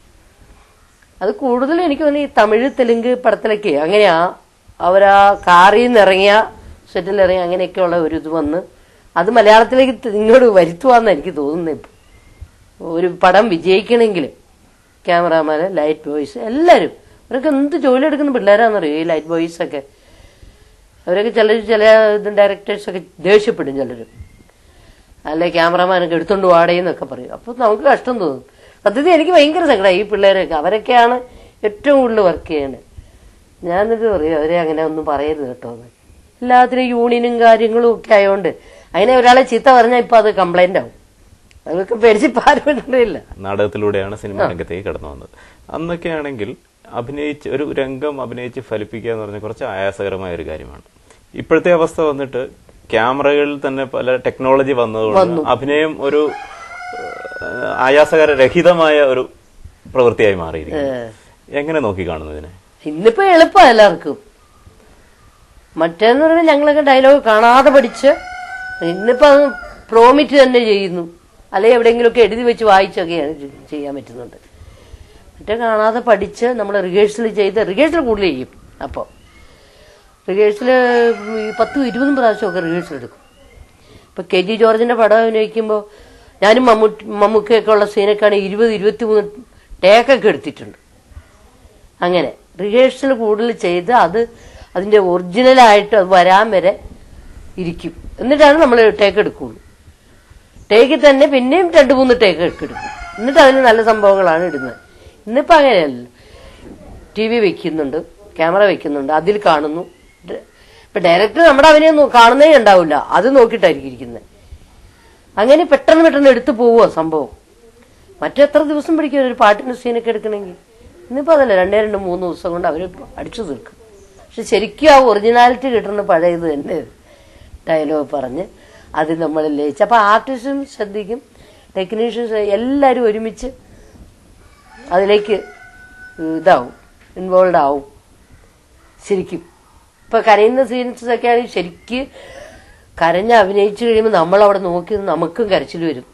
അത് കൂടുതൽ എനിക്ക് തോന്നുന്നു ഈ തമിഴ് തെലുങ്ക് പടത്തിലൊക്കെ അങ്ങനെയാ അവരാ കാറിൽ നിന്ന് ഇറങ്ങിയ സെറ്റിൽ ഇറങ്ങി അങ്ങനെയൊക്കെയുള്ള ഒരു ഇത് വന്ന് അത് മലയാളത്തിലേക്ക് ഇങ്ങോട്ട് വരുത്തുവാന്ന് എനിക്ക് തോന്നുന്നത് ഇപ്പം ഒരു പടം വിജയിക്കണമെങ്കിൽ ക്യാമറാമാന് ലൈറ്റ് ബോയ്സ് എല്ലാവരും അവരൊക്കെ എന്ത് ജോലി എടുക്കുന്ന പിള്ളേരാണെന്നറിയോ ഈ ലൈറ്റ് ബോയ്സ് ഒക്കെ അവരൊക്കെ ചിലർ ചില ഡയറക്ടേഴ്സൊക്കെ ദേഷ്യപ്പെടും ചിലർ അല്ലെ ക്യാമറമാനൊക്കെ എടുത്തോണ്ട് വാടയെന്നൊക്കെ പറയും അപ്പോൾ നമുക്ക് കഷ്ടം തോന്നും സത്യത്തിൽ എനിക്ക് ഭയങ്കര സങ്കടമായി ഈ പിള്ളേരൊക്കെ അവരൊക്കെയാണ് ഏറ്റവും കൂടുതൽ വർക്ക് ചെയ്യേണ്ടത് ഞാനിത് പറയും അവരെ അങ്ങനെ ഒന്നും പറയരുത് കേട്ടോ എന്ന് എല്ലാത്തിനും യൂണിയനും കാര്യങ്ങളും ഒക്കെ ആയതുകൊണ്ട് അങ്ങനെ ഒരാളെ ചീത്ത പറഞ്ഞാൽ ഇപ്പൊ അത് കംപ്ലൈന്റ് ആവും അതൊക്കെ പേടിച്ച് പാരമില്ല നാടകത്തിലൂടെയാണ് സിനിമ രംഗത്തേക്ക് കടന്നു വന്നത് അന്നൊക്കെ ആണെങ്കിൽ അഭിനയിച്ച് ഒരു രംഗം അഭിനയിച്ച് ഫലിപ്പിക്കുക എന്ന് പറഞ്ഞാൽ കുറച്ച് ആയാസകരമായ ഒരു കാര്യമാണ് ഇപ്പോഴത്തെ അവസ്ഥ വന്നിട്ട് ക്യാമറകളിൽ തന്നെ പല ടെക്നോളജി വന്നതുകൊണ്ട് അഭിനയം ഒരു ഏഹ്, ആയാസകരരഹിതമായ ഒരു പ്രവൃത്തിയായി മാറിയിരിക്കുന്നു എങ്ങനെ നോക്കി കാണുന്നു ഇതിനെ ഇന്നിപ്പോ എളുപ്പമാണ് എല്ലാവർക്കും മറ്റേന്ന് പറഞ്ഞാൽ ഞങ്ങളൊക്കെ ഡയലോഗ് കാണാതെ പഠിച്ച് ഇന്നിപ്പോ അത് പ്രോമിറ്റ് തന്നെ ചെയ്യുന്നു അല്ലെങ്കിൽ എവിടെയെങ്കിലുമൊക്കെ എഴുതി വെച്ച് വായിച്ചൊക്കെയാണ് ചെ- ചെയ്യാൻ പറ്റുന്നുണ്ട് മറ്റേ കാണാതെ പഠിച്ച് നമ്മൾ റിഹേഴ്സൽ ചെയ്ത് റിഹേഴ്സൽ കൂടുതൽ ചെയ്യും അപ്പോൾ റിഹേഴ്സൽ പത്തും ഇരുപതും പ്രാവശ്യമൊക്കെ റിഹേഴ്സൽ എടുക്കും ഇപ്പൊ കെ ജി ജോർജിന്റെ പടം അഭിനയിക്കുമ്പോൾ ഞാനും മമ്മൂട്ടി മമ്മൂക്കയൊക്കെ ഉള്ള സീനൊക്കെയാണ് ഇരുപത് ഇരുപത്തി മൂന്ന് ടേക്കൊക്കെ എടുത്തിട്ടുണ്ട് അങ്ങനെ റിഹേഴ്സൽ കൂടുതൽ ചെയ്ത് അത് അതിന്റെ ഒറിജിനലായിട്ട് അത് വരാൻ വരെ ഇരിക്കും എന്നിട്ടാണ് നമ്മൾ ടേക്ക് എടുക്കുള്ളൂ ടേക്കിൽ തന്നെ പിന്നെയും രണ്ട് മൂന്ന് ടേക്ക് എടുക്കും എന്നിട്ട് അതിന് നല്ല സംഭവങ്ങളാണ് ഇടുന്നത് ഇന്നിപ്പോ അങ്ങനെയല്ല ടി വി വെക്കുന്നുണ്ട് ക്യാമറ വെക്കുന്നുണ്ട് അതിൽ കാണുന്നു ഡ- ഇപ്പൊ ഡയറക്ടർ നമ്മുടെ അവനെ നോ- കാണുന്നേ ഉണ്ടാവില്ല അത് നോക്കിയിട്ടായിരിക്കും ഇരിക്കുന്നത് അങ്ങനെ പെട്ടെന്ന് പെട്ടെന്ന് എടുത്തു പോവുക സംഭവം മറ്റെത്ര ദിവസം പിടിക്കും ഒരു പാട്ടിന്റെ സീനൊക്കെ എടുക്കണമെങ്കിൽ ഇന്നിപ്പോ അതല്ല രണ്ടേ രണ്ട് മൂന്ന് ദിവസം കൊണ്ട് അവർ അടിച്ചു തീർക്കും പക്ഷെ ശരിക്കും ആ ഒറിജിനാലിറ്റി കിട്ടുന്ന പഴയത് തന്നെ ഡയലോഗ് പറഞ്ഞ് അത് നമ്മൾ ലയിച്ച് അപ്പൊ ആർട്ടിസ്റ്റും ശ്രദ്ധിക്കും ടെക്നീഷ്യൻസ് എല്ലാവരും ഒരുമിച്ച് അതിലേക്ക് ഇതാവും ഇൻവോൾവ് ആവും ശരിക്കും ഇപ്പൊ കരയുന്ന സീൻസ് ഒക്കെ ആണെങ്കിൽ ശരിക്ക് കരഞ്ഞ് അഭിനയിച്ചു കഴിയുമ്പോൾ നമ്മൾ അവിടെ നോക്കി നിന്ന് നമുക്കും കരച്ചിൽ വരും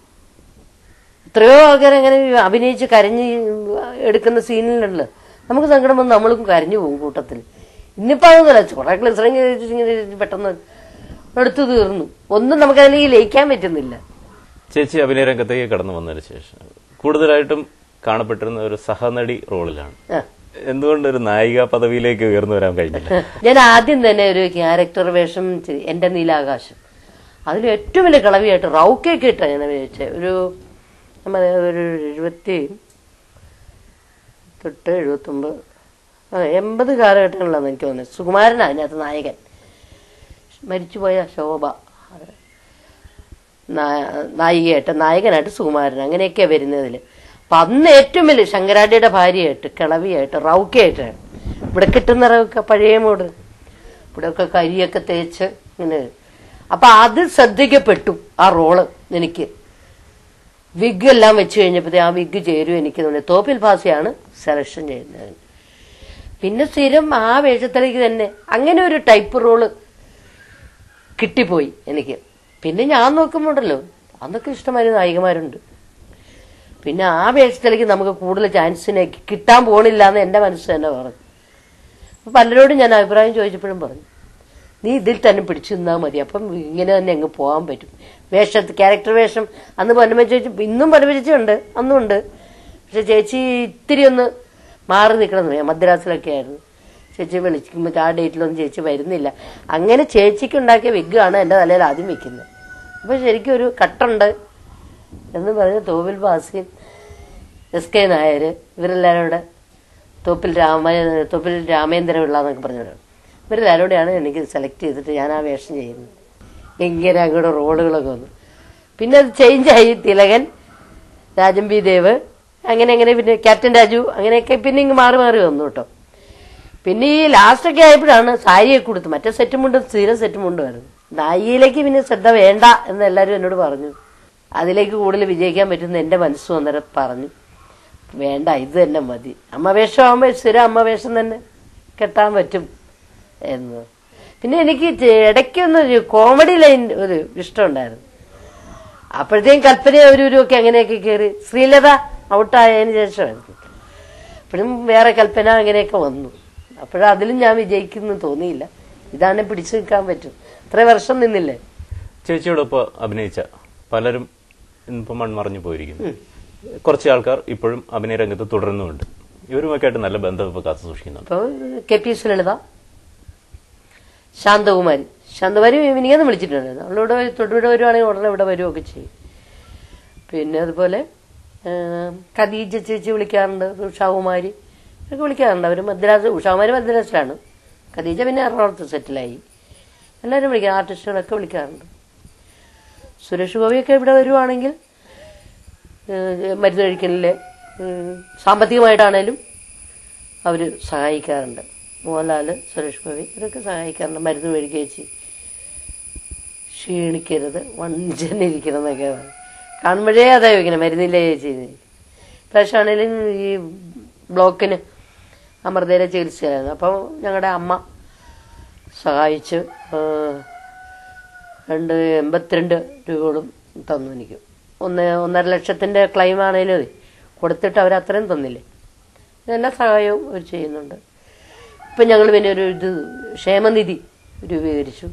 എത്രയോ ആൾക്കാർ അങ്ങനെ അഭിനയിച്ച് കരഞ്ഞ് എടുക്കുന്ന സീനിലുണ്ടല്ലോ നമുക്ക് സങ്കടം വന്ന് നമ്മൾക്കും കരഞ്ഞു പോകും കൂട്ടത്തിൽ ഇന്നിപ്പോ അതൊന്നുമല്ല കുറെ ക്ലിസറിങ് ഇങ്ങനെ പെട്ടെന്ന് എടുത്തു തീർന്നു ഒന്നും നമുക്കതിലേക്ക് ലയിക്കാൻ പറ്റുന്നില്ല ചേച്ചി അഭിനയ രംഗത്തേക്ക് കടന്നു വന്നതിന് ശേഷം കൂടുതലായിട്ടും കാണപ്പെട്ടിരുന്ന ഒരു സഹനടി റോളിലാണ് ആ. എന്തുകൊണ്ട് ഒരു നായിക പദവിയിലേക്ക് ഉയർന്നു വരാൻ കഴിഞ്ഞില്ല ഞാൻ ആദ്യം തന്നെ ഒരു ക്യാരക്ടർ വേഷം ചെയ്- എന്റെ നീലാകാശം അതിൽ ഏറ്റവും വലിയ കളവിയായിട്ട് റൗക്കൊക്കെ ഇട്ടാണ് ഞാൻ അഭിനയിച്ചത് ഒരു നമ്മുടെ ഒരു എഴുപത്തി തൊട്ട് എഴുപത്തൊമ്പത് ആ എൺപത് കാലഘട്ടങ്ങളിലാണ് എനിക്ക് തോന്നുന്നത് സുകുമാരനാണ് അതിനകത്ത് നായകൻ മരിച്ചുപോയ ശോഭ നാ- നായികയായിട്ട് നായകനായിട്ട് സുകുമാരൻ അങ്ങനെയൊക്കെയാണ് വരുന്നതിൽ അപ്പം അന്ന് ഏറ്റവും വലിയ ശങ്കരാടിയുടെ ഭാര്യയായിട്ട് കിളവിയായിട്ട് റൗക്കയായിട്ടാണ് ഇവിടെ കിട്ടുന്ന റൗക്ക പഴയ മോഡ് ഇവിടെയൊക്കെ കരിയൊക്കെ തേച്ച് ഇങ്ങനെ അപ്പൊ അത് ശ്രദ്ധിക്കപ്പെട്ടു ആ റോള് എനിക്ക് വിഗ് എല്ലാം വെച്ച് കഴിഞ്ഞപ്പോഴത്തേ ആ വിഗ് ചേരും എനിക്ക് തോന്നി തോപ്പിൽ ഭാസിയാണ് സെലക്ഷൻ ചെയ്യുന്നത് പിന്നെ സ്ഥിരം ആ വേഷത്തിലേക്ക് തന്നെ അങ്ങനെ ഒരു ടൈപ്പ് റോള് കിട്ടിപ്പോയി എനിക്ക് പിന്നെ ഞാൻ നോക്കുമ്പോണ്ടല്ലോ അന്നൊക്കെ ഇഷ്ടമായ നായികമാരുണ്ട് പിന്നെ ആ വേഷത്തിലേക്ക് നമുക്ക് കൂടുതൽ ചാൻസിനെ കിട്ടാൻ പോണില്ല എന്ന് എന്റെ മനസ്സ് തന്നെ പറഞ്ഞു അപ്പൊ പലരോടും ഞാൻ അഭിപ്രായം ചോദിച്ചപ്പോഴും പറഞ്ഞു നീ ഇതിൽ തന്നെ പിടിച്ചു നിന്നാൽ മതി അപ്പം ഇങ്ങനെ തന്നെ അങ്ങ് പോകാൻ പറ്റും വേഷത്ത് ക്യാരക്ടർ വേഷം അന്ന് പൊന്നമ്മ ചേച്ചി ഇന്നും പൊന്നമ്മ ചേച്ചി ഉണ്ട് അന്നും ഉണ്ട് പക്ഷെ ചേച്ചി ഇത്തിരി ഒന്ന് മാറി നിൽക്കണം എന്ന് മദ്രാസിലൊക്കെ ആയിരുന്നു ചേച്ചി വിളിക്കുമ്പോൾ ആ ഡേറ്റിലൊന്നും ചേച്ചി വരുന്നില്ല അങ്ങനെ ചേച്ചിക്ക് ഉണ്ടാക്കിയ വിഗ്ഗാണ് എൻ്റെ തലയിൽ ആദ്യം വെക്കുന്നത് അപ്പോൾ ശരിക്കും ഒരു കട്ടുണ്ട് എന്ന് പറഞ്ഞ് തോവിൽ ബാസിയും എസ് കെ നായർ ഇവരെല്ലാവരും കൂടെ തോപ്പിൽ രാമ തോപ്പിൽ രാമേന്ദ്രപിള്ള എന്നൊക്കെ പറഞ്ഞവരാണ് ഇവരെല്ലാവരും കൂടെയാണ് എനിക്ക് സെലക്ട് ചെയ്തിട്ട് ഞാൻ ആ വേഷം ചെയ്യുന്നത് ഇങ്ങനെ അങ്ങോട്ട് റോളുകളൊക്കെ വന്നു പിന്നെ അത് ചേഞ്ചായി തിലകൻ രാജം ബി ദേവ് അങ്ങനെ അങ്ങനെ പിന്നെ ക്യാപ്റ്റൻ രാജു അങ്ങനെയൊക്കെ പിന്നെ ഇങ്ങ് മാറി മാറി വന്നു കേട്ടോ പിന്നെ ഈ ലാസ്റ്റൊക്കെ ആയപ്പോഴാണ് സാരിയൊക്കെ കൊടുത്തു മറ്റേ സെറ്റും മുണ്ടും സ്ഥിരം സെറ്റും മുണ്ടുമായിരുന്നു നായികയിലേക്ക് പിന്നെ ശ്രദ്ധ വേണ്ട എന്ന് എല്ലാവരും എന്നോട് പറഞ്ഞു അതിലേക്ക് കൂടുതൽ വിജയിക്കാൻ പറ്റുന്ന എന്റെ മനസ്സും അന്നേരം പറഞ്ഞു വേണ്ട ഇത് തന്നെ മതി അമ്മ വേഷം ആകുമ്പോൾ സ്ഥിരം അമ്മ വേഷം തന്നെ കെട്ടാൻ പറ്റും എന്ന് പിന്നെ എനിക്ക് ചെ- ഇടയ്ക്കൊന്ന് ഒരു കോമഡി ലൈൻ ഒരു ഇഷ്ടമുണ്ടായിരുന്നു അപ്പോഴത്തേക്കും കൽപ്പന ഒരു ഒരു ഒക്കെ അങ്ങനെയൊക്കെ കയറി ശ്രീലത ഔട്ടായതിനു ശേഷമായിരുന്നു അപ്പോഴും വേറെ കൽപ്പന അങ്ങനെയൊക്കെ വന്നു അപ്പോഴും അതിലും ഞാൻ വിജയിക്കുന്നു തോന്നിയില്ല ഇതാണ് പിടിച്ചു നിൽക്കാൻ പറ്റും ഇത്ര വർഷം നിന്നില്ലേ ചേച്ചിയോടൊപ്പം അഭിനയിച്ച പലരും ഇപ്പം മൺമറഞ്ഞു പോയിരിക്കുന്നു കുറച്ച് ആൾക്കാർ ഇപ്പോഴും അഭിനയ രംഗത്ത് തുടരുന്നുമുണ്ട് ഇവരുമൊക്കെ ആയിട്ട് നല്ല ബന്ധം ഇപ്പൊ കാത്തു സൂക്ഷിക്കുന്നുണ്ട് അപ്പോൾ K P S Lalitha Santhakumari Santhakumari മിനിങ്ങന്ന് വിളിച്ചിട്ടുണ്ടായിരുന്നു അവളിവിടെ വരും- തൊടുപുഴ വരുവാണെങ്കിൽ ഉടനെ ഇവിടെ വരുമൊക്കെ ചെയ്യും പിന്നെ അതുപോലെ ആ, ഖദീജ ചേച്ചി വിളിക്കാറുണ്ട് ഉഷാകുമാരി ഒക്കെ വിളിക്കാറുണ്ട് അവർ മദ്രാസ് ഉഷാകുമാരി മദ്രാസിലാണ് ഖദീജ പിന്നെ എറണാകുളത്ത് സെറ്റിലായി എല്ലാവരും വിളിക്കാം ആർട്ടിസ്റ്റുകളൊക്കെ വിളിക്കാറുണ്ട് സുരേഷ് ഗോപിയൊക്കെ ഇവിടെ വരുവാണെങ്കിൽ ഏഹ് മരുന്ന് കഴിക്കലില് ഏഹ് സാമ്പത്തികമായിട്ടാണേലും അവർ സഹായിക്കാറുണ്ട് മോഹൻലാല് സുരേഷ് ഗോപി ഇതൊക്കെ സഹായിക്കാറുണ്ട് മരുന്ന് മേടിക്കേച്ചി ക്ഷീണിക്കരുത് വഞ്ചനിരിക്കണം എന്നൊക്കെ പറയും. കാണുമ്പോഴേ അതാ ചോദിക്കണം മരുന്നില്ലേ ചേച്ചി പ്രാവശ്യമാണേലും ഈ ബ്ലോക്കിന് അമൃതയിലെ ചികിത്സയായിരുന്നു അപ്പോൾ ഞങ്ങളുടെ അമ്മ സഹായിച്ച് ഏഹ് രണ്ട് എൺപത്തിരണ്ട് രൂപയോളം തന്നു എനിക്ക് ഒന്ന് ഒന്നര ലക്ഷത്തിന്റെ ക്ലെയിം ആണേലും കൊടുത്തിട്ട് അവർ അത്രയും തന്നില്ലേ എല്ലാ സഹായവും അവർ ചെയ്യുന്നുണ്ട് ഇപ്പം ഞങ്ങൾ പിന്നെ ഒരു ഇത് ക്ഷേമനിധി രൂപീകരിച്ചു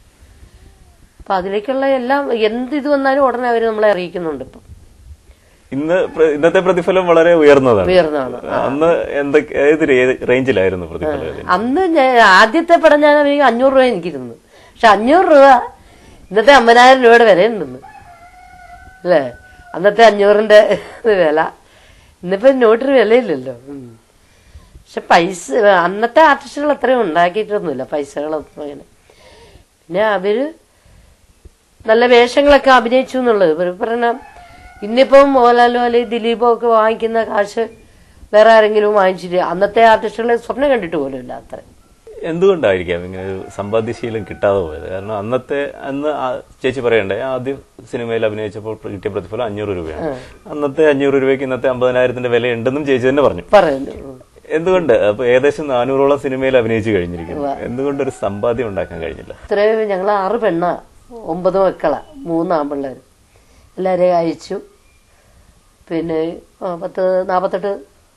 അപ്പം അതിലേക്കുള്ള എല്ലാം എന്ത് ഇത് വന്നാലും ഉടനെ അവർ നമ്മളെ അറിയിക്കുന്നുണ്ട് ഇപ്പം ഇന്ന് പ്ര- ഇന്നത്തെ പ്രതിഫലം വളരെ ഉയർന്നതാണ് ഉയർന്നതാണ് അന്ന് എന്തൊക്കെ ഏത് രേ- റേഞ്ചിലായിരുന്നു പ്രതിഫലം അന്ന് ഞാൻ ആദ്യത്തെ പടം ഞാൻ എനിക്ക് അഞ്ഞൂറ് രൂപ എനിക്കിരുന്നു പക്ഷെ അഞ്ഞൂറ് രൂപ ഇന്നത്തെ അമ്പതിനായിരം രൂപയുടെ വില ഉണ്ടെന്ന് അല്ലേ അന്നത്തെ അഞ്ഞൂറിന്റെ വില ഇന്നിപ്പോ നോട്ടിന് വിലയില്ലല്ലോ ഉം. പക്ഷെ പൈസ അന്നത്തെ ആർട്ടിസ്റ്റുകൾ അത്രയും ഉണ്ടാക്കിയിട്ടൊന്നുമില്ല പൈസകളൊന്നും അങ്ങനെ പിന്നെ അവര് നല്ല വേഷങ്ങളൊക്കെ അഭിനയിച്ചു എന്നുള്ളത് ഇവര് പറഞ്ഞ ഇന്നിപ്പം മോഹൻലാലോ അല്ലെങ്കിൽ ദിലീപോ ഒക്കെ വാങ്ങിക്കുന്ന കാശ് വേറെ ആരെങ്കിലും വാങ്ങിച്ചിട്ട് അന്നത്തെ ആർട്ടിസ്റ്റുകളെ സ്വപ്നം കണ്ടിട്ട് പോലും ഇല്ല അത്ര എന്തുകൊണ്ടായിരിക്കാം ഇങ്ങനെ ഒരു സമ്പാദ്യശീലം കിട്ടാതെ പോയത് കാരണം അന്നത്തെ അന്ന് ആ ചേച്ചി പറയണ്ടേ ആദ്യം സിനിമയിൽ അഭിനയിച്ചപ്പോൾ കിട്ടിയ പ്രതിഫലം അഞ്ഞൂറ് രൂപയാണ് അന്നത്തെ അഞ്ഞൂറ് രൂപയ്ക്ക് ഇന്നത്തെ അമ്പതിനായിരത്തിന്റെ വില ഉണ്ടെന്നും ചേച്ചി തന്നെ പറഞ്ഞു പറയുന്നു ഉം. എന്തുകൊണ്ട് അപ്പൊ ഏകദേശം നാനൂറോളം സിനിമയിൽ അഭിനയിച്ചു കഴിഞ്ഞിരിക്കുന്നു എന്തുകൊണ്ട് ഒരു സമ്പാദ്യം ഉണ്ടാക്കാൻ കഴിഞ്ഞില്ല ഇത്രയും ഞങ്ങൾ ആറ് പെണ്ണ ഒമ്പത് മക്കളാ മൂന്ന് ആമ്പിള്ളേർ എല്ലാവരെയും അയച്ചു പിന്നെ ആ, പത്ത് നാൽപ്പത്തെട്ട്